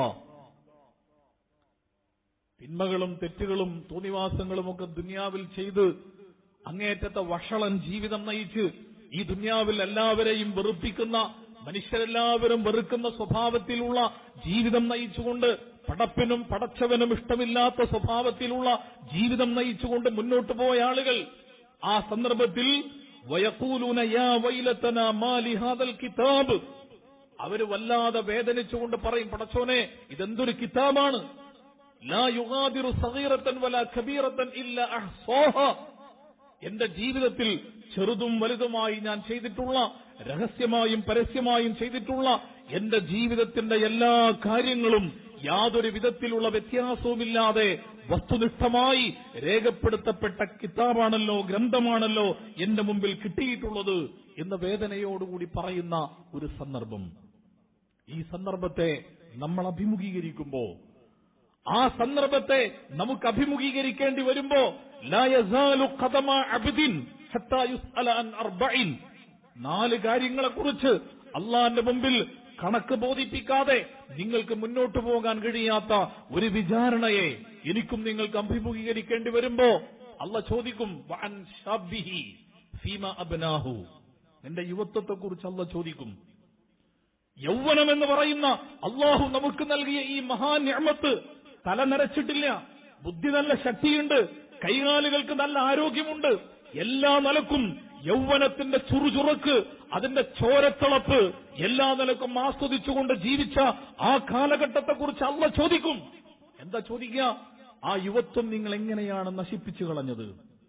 തിന്മകളും തെറ്റുകളും തോന്നിവാസങ്ങളും ഒക്കെ ദുനിയാവിൽ ചെയ്ത് അങ്ങേറ്റത്തെ വഷളൻ ജീവിതം നയിച്ച് ഈ ദുനിയാവിൽ എല്ലാവരെയും വെറുപ്പിക്കുന്ന മനുഷ്യരെല്ലാവരും വെറുക്കുന്ന സ്വഭാവത്തിലുള്ള ജീവിതം നയിച്ചുകൊണ്ട് പടപ്പിനും പടച്ചവനും ഇഷ്ടമില്ലാത്ത സ്വഭാവത്തിലുള്ള ജീവിതം നയിച്ചുകൊണ്ട് മുന്നോട്ട് പോയ ആളുകൾ ആ സന്ദർഭത്തിൽ വയക്കൂലൂന യാ വൈലത്തന മാലി ഹാദൽ കിതാബ് അവര് വല്ലാതെ വേദനിച്ചുകൊണ്ട് പറയും പടച്ചോനെ ഇതെന്തൊരു കിതാബാണ് ലാ യുഗാദിറു സഗീറത്തൻ വല കബീറത്തൻ ഇല്ല അഹ്സാഹ എന്റെ ജീവിതത്തിൽ ചെറുതും വലുതുമായി ഞാൻ ചെയ്തിട്ടുള്ള രഹസ്യമായും പരസ്യമായും ചെയ്തിട്ടുള്ള എന്റെ ജീവിതത്തിന്റെ എല്ലാ കാര്യങ്ങളും യാതൊരു വിധത്തിലുള്ള വ്യത്യാസവുമില്ലാതെ വസ്തുനിഷ്ഠമായി രേഖപ്പെടുത്തപ്പെട്ട കിതാബാണല്ലോ ഗ്രന്ഥമാണല്ലോ എന്റെ മുമ്പിൽ കിട്ടിയിട്ടുള്ളത് എന്ന വേദനയോടുകൂടി പറയുന്ന ഒരു സന്ദർഭം ഈ സന്ദർഭത്തെ നമ്മൾ അഭിമുഖീകരിക്കുമ്പോ ആ സന്ദർഭത്തെ നമുക്ക് അഭിമുഖീകരിക്കേണ്ടി വരുമ്പോ ലാ യസാലു ഖദമ അബ്ദിൻ ഹത്താ യുസ്അല അൻ അർബഇൻ നാല് കാര്യങ്ങളെക്കുറിച്ച് അള്ളാന്റെ മുമ്പിൽ കണക്ക് ബോധിപ്പിക്കാതെ നിങ്ങൾക്ക് മുന്നോട്ട് പോകാൻ കഴിയാത്ത ഒരു വിചാരണയെ എനിക്കും നിങ്ങൾക്ക് അഭിമുഖീകരിക്കേണ്ടി വരുമ്പോ അല്ല ചോദിക്കും വഅൻ ശബ്ബിഹി ഫീമ അബ്നാഹു എന്റെ യുവത്വത്തെക്കുറിച്ച് അല്ല ചോദിക്കും യൗവനം എന്ന് പറയുന്ന അള്ളാഹു നമുക്ക് നൽകിയ ഈ മഹാന്യമത്ത് തല നിറച്ചിട്ടില്ല ബുദ്ധി നല്ല ശക്തിയുണ്ട് കൈകാലുകൾക്ക് നല്ല ആരോഗ്യമുണ്ട് എല്ലാ നിലക്കും യൗവനത്തിന്റെ ചുറുചുറുക്ക് അതിന്റെ ചോരത്തിളപ്പ് എല്ലാ നിലക്കും ആസ്വദിച്ചുകൊണ്ട് ജീവിച്ച ആ കാലഘട്ടത്തെക്കുറിച്ച് അള്ള ചോദിക്കും എന്താ ചോദിക്കുക ആ യുവത്വം നിങ്ങൾ എങ്ങനെയാണ് നശിപ്പിച്ചു കളഞ്ഞത്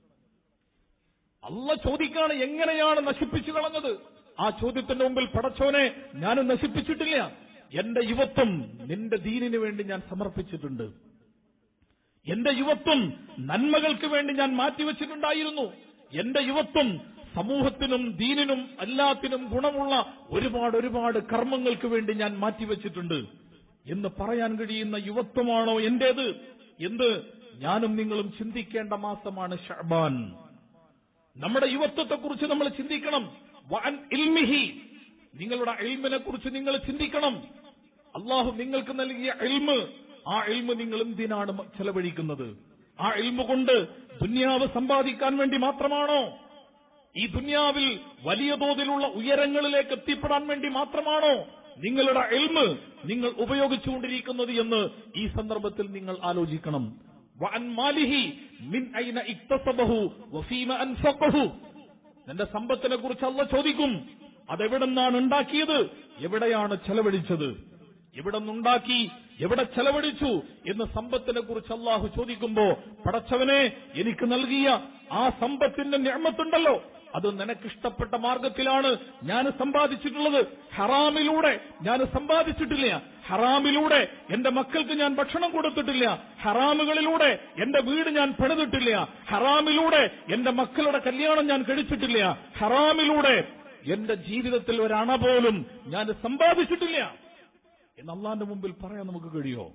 അള്ള ചോദിക്കാണ് എങ്ങനെയാണ് നശിപ്പിച്ചു കളഞ്ഞത് ആ ചോദ്യത്തിന്റെ മുമ്പിൽ പടച്ചോനെ ഞാൻ നശിപ്പിച്ചിട്ടില്ല എന്റെ യുവത്വം നിന്റെ ദീനിന് വേണ്ടി ഞാൻ സമർപ്പിച്ചിട്ടുണ്ട് എന്റെ യുവത്വം നന്മകൾക്ക് വേണ്ടി ഞാൻ മാറ്റിവെച്ചിട്ടുണ്ടായിരുന്നു എന്റെ യുവത്വം സമൂഹത്തിനും ദീനിനും എല്ലാത്തിനും ഗുണമുള്ള ഒരുപാട് ഒരുപാട് കർമ്മങ്ങൾക്ക് വേണ്ടി ഞാൻ മാറ്റിവെച്ചിട്ടുണ്ട് എന്ന് പറയാൻ കഴിയുന്ന യുവത്വമാണോ എന്റേത് എന്ന് ഞാനും നിങ്ങളും ചിന്തിക്കേണ്ട മാസമാണ് ഷഹബാൻ നമ്മുടെ യുവത്വത്തെക്കുറിച്ച് നമ്മൾ ചിന്തിക്കണം വഅൻ ഇൽമിഹി നിങ്ങളുടെ എൽമിനെ കുറിച്ച് നിങ്ങൾ ചിന്തിക്കണം അള്ളാഹു നിങ്ങൾക്ക് നൽകിയ എൽമ് ആ എൽമ് നിങ്ങൾ എന്തിനാണ് ചെലവഴിക്കുന്നത് ആ എൽമ് കൊണ്ട് ദുന്യാവ് സമ്പാദിക്കാൻ വേണ്ടി മാത്രമാണോ ഈ ദുന്യാവിൽ വലിയ തോതിലുള്ള ഉയരങ്ങളിലേക്ക് എത്തിപ്പെടാൻ വേണ്ടി മാത്രമാണോ നിങ്ങളുടെ എൽമ് നിങ്ങൾ ഉപയോഗിച്ചുകൊണ്ടിരിക്കുന്നത് എന്ന് ഈ സന്ദർഭത്തിൽ നിങ്ങൾ ആലോചിക്കണം വഅൻ മാലിഹി മിൻ ഐന ഇക്തസബഹു വഫീമ അൻഫഖഹു നിന്റെ സമ്പത്തിനെ കുറിച്ച് അല്ല ചോദിക്കും അതെവിടെ നിന്നാണ് ഉണ്ടാക്കിയത് എവിടെയാണ് ചെലവഴിച്ചത് എവിടെ നിന്നുണ്ടാക്കി എവിടെ ചെലവഴിച്ചു എന്ന് സമ്പത്തിനെ കുറിച്ച് അള്ളാഹു ചോദിക്കുമ്പോ പടച്ചവനെ എനിക്ക് നൽകിയ ആ സമ്പത്തിന്റെ ഞാമത്തുണ്ടല്ലോ അത് നിനക്കിഷ്ടപ്പെട്ട മാർഗത്തിലാണ് ഞാൻ സമ്പാദിച്ചിട്ടുള്ളത് ഹറാമിലൂടെ ഞാൻ സമ്പാദിച്ചിട്ടില്ല ഹറാമിലൂടെ എന്റെ മക്കൾക്ക് ഞാൻ ഭക്ഷണം കൊടുത്തിട്ടില്ല ഹറാമുകളിലൂടെ എന്റെ വീട് ഞാൻ പണിതിട്ടില്ല ഹറാമിലൂടെ എന്റെ മക്കളുടെ കല്യാണം ഞാൻ കഴിച്ചിട്ടില്ല ഹറാമിലൂടെ എന്റെ ജീവിതത്തിൽ ഒരണ പോലും ഞാൻ സമ്പാദിച്ചിട്ടില്ല എന്ന് അള്ളാന്റെ മുമ്പിൽ പറയാൻ നമുക്ക് കഴിയോ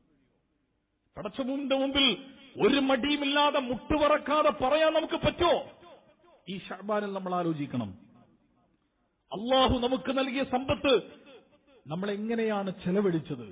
പടച്ചമുന്റെ മുമ്പിൽ ഒരു മടിയുമില്ലാതെ മുട്ടുപറക്കാതെ പറയാൻ നമുക്ക് പറ്റുമോ ഈ ഷഹബാനിൽ നമ്മൾ ആലോചിക്കണം അള്ളാഹു നമുക്ക് നൽകിയ സമ്പത്ത് നമ്മൾ എങ്ങനെയാണ് ചെലവഴിച്ചത്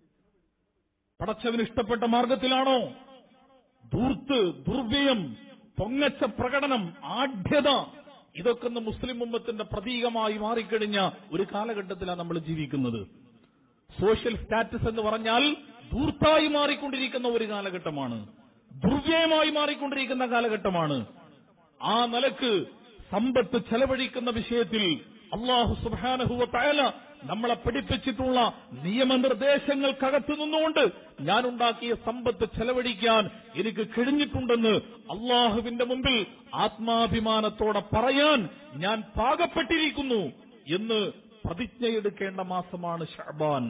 പടച്ചവന് ഇഷ്ടപ്പെട്ട മാർഗത്തിലാണോ ധൂർത്ത് ദുർവ്യയം പൊങ്ങച്ച പ്രകടനം ആഢ്യത ഇതൊക്കെ ഒന്ന് മുസ്ലിം ഉമ്മത്തിന്റെ പ്രതീകമായി മാറിക്കഴിഞ്ഞ ഒരു കാലഘട്ടത്തിലാണ് നമ്മൾ ജീവിക്കുന്നത് സോഷ്യൽ സ്റ്റാറ്റസ് എന്ന് പറഞ്ഞാൽ ധൂർത്തായി മാറിക്കൊണ്ടിരിക്കുന്ന ഒരു കാലഘട്ടമാണ് ദുർവ്യയമായി മാറിക്കൊണ്ടിരിക്കുന്ന കാലഘട്ടമാണ് ആ നിലക്ക് സമ്പത്ത് ചെലവഴിക്കുന്ന വിഷയത്തിൽ അള്ളാഹു സുബാനഹുവ തയല നമ്മളെ പഠിപ്പിച്ചിട്ടുള്ള നിയമനിർദ്ദേശങ്ങൾക്കകത്തു നിന്നുകൊണ്ട് ഞാനുണ്ടാക്കിയ സമ്പത്ത് ചെലവഴിക്കാൻ എനിക്ക് കഴിഞ്ഞിട്ടുണ്ടെന്ന് അള്ളാഹുവിന്റെ മുമ്പിൽ ആത്മാഭിമാനത്തോടെ പറയാൻ ഞാൻ പാകപ്പെട്ടിരിക്കുന്നു എന്ന് പ്രതിജ്ഞയെടുക്കേണ്ട മാസമാണ് ഷഹബാൻ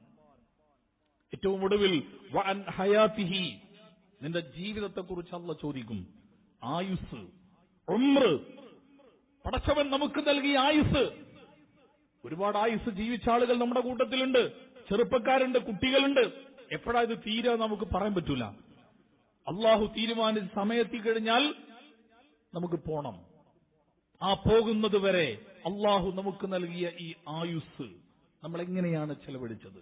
ഏറ്റവും ഒടുവിൽ വഅൻ ഹയാത്തിഹി നിന്റെ ജീവിതത്തെക്കുറിച്ച് അല്ല ചോദിക്കും ആയുസ് ഉമ്ര് പടച്ചവൻ നമുക്ക് നൽകിയ ആയുസ് ഒരുപാട് ആയുസ് ജീവിച്ച ആളുകൾ നമ്മുടെ കൂട്ടത്തിലുണ്ട് ചെറുപ്പക്കാരുണ്ട് കുട്ടികളുണ്ട് എപ്പോഴാ ഇത് തീരെ നമുക്ക് പറയാൻ പറ്റൂല അള്ളാഹു തീരുമാനിച്ച സമയത്തി കഴിഞ്ഞാൽ നമുക്ക് പോണം ആ പോകുന്നത് വരെ അള്ളാഹു നമുക്ക് നൽകിയ ഈ ആയുസ് നമ്മൾ എങ്ങനെയാണ് ചെലവഴിച്ചത്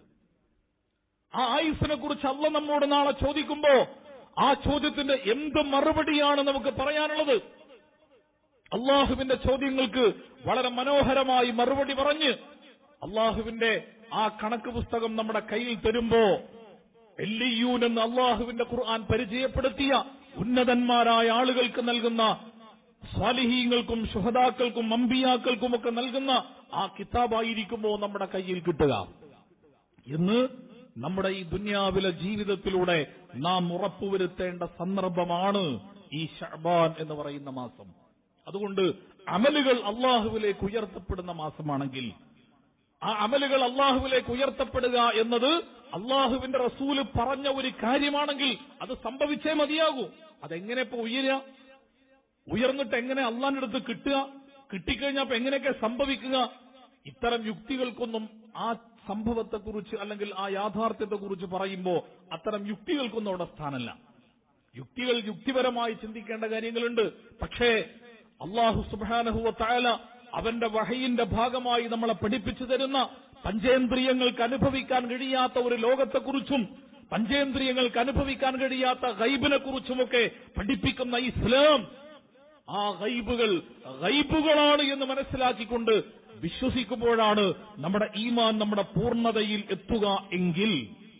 ആ ആയുസിനെ കുറിച്ച് അല്ല നമ്മോട് നാളെ ചോദിക്കുമ്പോ ആ ചോദ്യത്തിന്റെ എന്ത് മറുപടിയാണ് നമുക്ക് പറയാനുള്ളത് അള്ളാഹുവിന്റെ ചോദ്യങ്ങൾക്ക് വളരെ മനോഹരമായി മറുപടി പറഞ്ഞ് അള്ളാഹുവിന്റെ ആ കണക്ക് പുസ്തകം നമ്മുടെ കയ്യിൽ തരുമ്പോ എല്ലിയൂൻ എന്ന് അള്ളാഹുവിന്റെ ഖുർആൻ പരിചയപ്പെടുത്തിയ ഉന്നതന്മാരായ ആളുകൾക്ക് നൽകുന്ന സ്വാലിഹീങ്ങൾക്കും ശുഹദാക്കൾക്കും അമ്പിയാക്കൾക്കും ഒക്കെ നൽകുന്ന ആ കിതാബായിരിക്കുമ്പോ നമ്മുടെ കയ്യിൽ കിട്ടുക എന്ന് നമ്മുടെ ഈ ദുന്യാവിലെ ജീവിതത്തിലൂടെ നാം ഉറപ്പുവരുത്തേണ്ട സന്ദർഭമാണ് ഈ ഷഹബാൻ എന്ന് പറയുന്ന മാസം അതുകൊണ്ട് അമലുകൾ അള്ളാഹുവിലേക്ക് ഉയർത്തപ്പെടുന്ന മാസമാണെങ്കിൽ ആ അമലുകൾ അള്ളാഹുവിലേക്ക് ഉയർത്തപ്പെടുക എന്നത് അള്ളാഹുവിന്റെ റസൂല് പറഞ്ഞ ഒരു കാര്യമാണെങ്കിൽ അത് സംഭവിച്ചേ മതിയാകൂ അതെങ്ങനെ ഇപ്പൊ ഉയരുക ഉയർന്നിട്ട് എങ്ങനെ അള്ളാന്റെ അടുത്ത് കിട്ടുക കിട്ടിക്കഴിഞ്ഞാൽ അപ്പൊ എങ്ങനെയൊക്കെ സംഭവിക്കുക ഇത്തരം യുക്തികൾക്കൊന്നും ആ സംഭവത്തെക്കുറിച്ച് അല്ലെങ്കിൽ ആ യാഥാർത്ഥ്യത്തെക്കുറിച്ച് പറയുമ്പോൾ അത്തരം യുക്തികൾക്കൊന്നും അവിടെ സ്ഥാനമല്ല യുക്തികൾ യുക്തിപരമായി ചിന്തിക്കേണ്ട കാര്യങ്ങളുണ്ട് പക്ഷേ അള്ളാഹു സുബാനഹുവ തായാല അവന്റെ വഹയിന്റെ ഭാഗമായി നമ്മളെ പഠിപ്പിച്ചു തരുന്ന പഞ്ചേന്ദ്രിയങ്ങൾക്ക് അനുഭവിക്കാൻ കഴിയാത്ത ഒരു ലോകത്തെക്കുറിച്ചും പഞ്ചേന്ദ്രിയങ്ങൾക്ക് അനുഭവിക്കാൻ കഴിയാത്ത ഗൈബിനെ കുറിച്ചുമൊക്കെ പഠിപ്പിക്കുന്ന ഇസ്ലാം ആ ഗൈബുകൾ ഗൈബുകളാണ് എന്ന് മനസ്സിലാക്കിക്കൊണ്ട് വിശ്വസിക്കുമ്പോഴാണ് നമ്മുടെ ഈമാൻ നമ്മുടെ പൂർണ്ണതയിൽ എത്തുക എങ്കിൽ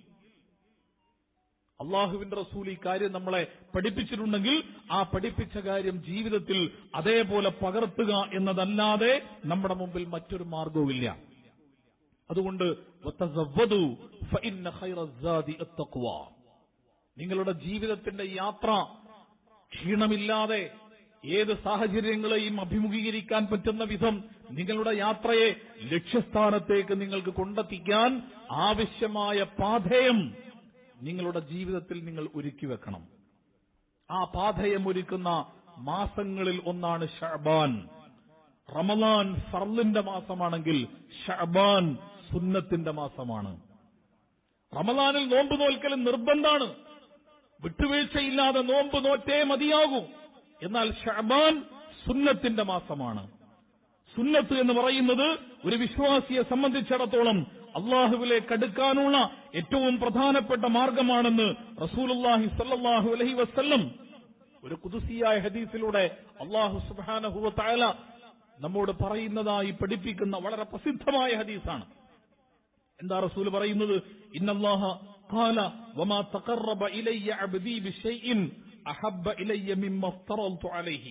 അള്ളാഹുവിന്റെ റസൂൽ ഈ കാര്യം നമ്മളെ പഠിപ്പിച്ചിട്ടുണ്ടെങ്കിൽ ആ പഠിപ്പിച്ച കാര്യം ജീവിതത്തിൽ അതേപോലെ പകർത്തുക എന്നതല്ലാതെ നമ്മുടെ മുമ്പിൽ മറ്റൊരു മാർഗവുമില്ല അതുകൊണ്ട് വത്തസവ്വദു ഫഇന്ന ഖൈറസ്സാദി അത്തഖ്വ. നിങ്ങളുടെ ജീവിതത്തിന്റെ യാത്ര ക്ഷീണമില്ലാതെ ഏത് സാഹചര്യങ്ങളെയും അഭിമുഖീകരിക്കാൻ പറ്റുന്ന വിധം നിങ്ങളുടെ യാത്രയെ ലക്ഷ്യസ്ഥാനത്തേക്ക് നിങ്ങൾക്ക് കൊണ്ടെത്തിക്കാൻ ആവശ്യമായ പാഥേയം നിങ്ങളുടെ ജീവിതത്തിൽ നിങ്ങൾ ഒരുക്കി വെക്കണം ആ പാഥയം ഒരുക്കുന്ന മാസങ്ങളിൽ ഒന്നാണ് ഷഅബാൻ റമലാൻ ഫർലിന്റെ മാസമാണെങ്കിൽ ഷഅബാൻ സുന്നത്തിന്റെ മാസമാണ് റമലാനിൽ നോമ്പ് നോൽക്കൽ നിർബന്ധാണ് വിട്ടുവീഴ്ചയില്ലാതെ നോമ്പ് നോറ്റേ മതിയാകൂ എന്നാൽ ഷഅബാൻ സുന്നത്തിന്റെ മാസമാണ് സുന്നത്ത് എന്ന് പറയുന്നത് ഒരു വിശ്വാസിയെ സംബന്ധിച്ചിടത്തോളം അള്ളാഹുവിലേക്ക് അടുക്കാനുള്ള ഏറ്റവും പ്രധാനപ്പെട്ട മാർഗമാണെന്ന് റസൂലുള്ളാഹി സല്ലല്ലാഹു അലൈഹി വസല്ലം ഒരു കുതുസിയായ ഹദീസിലൂടെ അള്ളാഹു സുബ്ഹാനഹു വ തആല നമ്മോട് പറയുന്നതായി പഠിപ്പിക്കുന്ന വളരെ പ്രസിദ്ധമായ ഹദീസാണ് എന്താ റസൂൽ പറയുന്നത് ഇന്നല്ലാഹ قال وما تقرب إلي عبدي بشيء أحب إلي مما افترضت عليه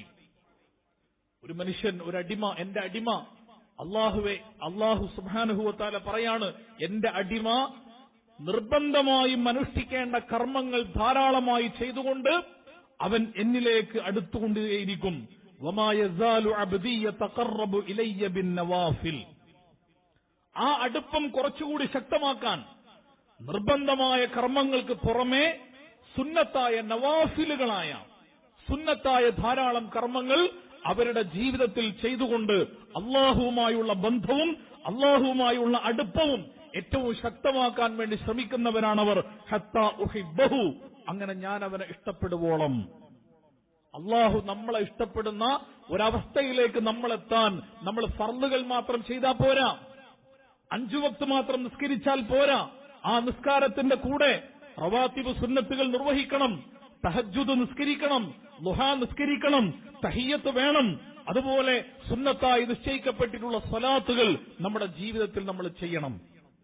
ഒരു മനുഷ്യൻ ഒരു അടിമ എന്റെ അടിമ അള്ളാഹുവെ അള്ളാഹു സുബാനുഹുവത്താല പറയാണ് എന്റെ അടിമ നിർബന്ധമായും അനുഷ്ഠിക്കേണ്ട കർമ്മങ്ങൾ ധാരാളമായി ചെയ്തുകൊണ്ട് അവൻ എന്നിലേക്ക് അടുത്തുകൊണ്ടേയിരിക്കും വമാ യസാലു അബ്ദി യതഖറബു ഇലയ്യ ബിന്നവാഫിൽ ആ അടുപ്പം കുറച്ചുകൂടി ശക്തമാക്കാൻ നിർബന്ധമായ കർമ്മങ്ങൾക്ക് പുറമെ സുന്നത്തായ നവാഫിലുകളായ സുന്നത്തായ ധാരാളം കർമ്മങ്ങൾ അവരുടെ ജീവിതത്തിൽ ചെയ്തുകൊണ്ട് അള്ളാഹുവുമായുള്ള ബന്ധവും അള്ളാഹുവുമായുള്ള അടുപ്പവും ഏറ്റവും ശക്തമാക്കാൻ വേണ്ടി ശ്രമിക്കുന്നവരാണവർ ഹത്ത ഉഹിബഹു അങ്ങനെ ഞാൻ അവനെ ഇഷ്ടപ്പെടുവോളം അള്ളാഹു നമ്മളെ ഇഷ്ടപ്പെടുന്ന ഒരവസ്ഥയിലേക്ക് നമ്മളെത്താൻ നമ്മൾ ഫർളുകൾ മാത്രം ചെയ്താൽ പോരാ അഞ്ചു വക്ത് മാത്രം നിസ്കരിച്ചാൽ പോരാ ആ നിസ്കാരത്തിന്റെ കൂടെ റവാത്തിബ് സുന്നത്തുകൾ നിർവഹിക്കണം തഹജുദ് നിസ്കരിക്കണം ലുഹാ നിസ്കരിക്കണം തഹിയത്ത് വേണം അതുപോലെ സുന്നത്തായി നിശ്ചയിക്കപ്പെട്ടിട്ടുള്ള സ്വലാത്തുകൾ നമ്മുടെ ജീവിതത്തിൽ നമ്മൾ ചെയ്യണം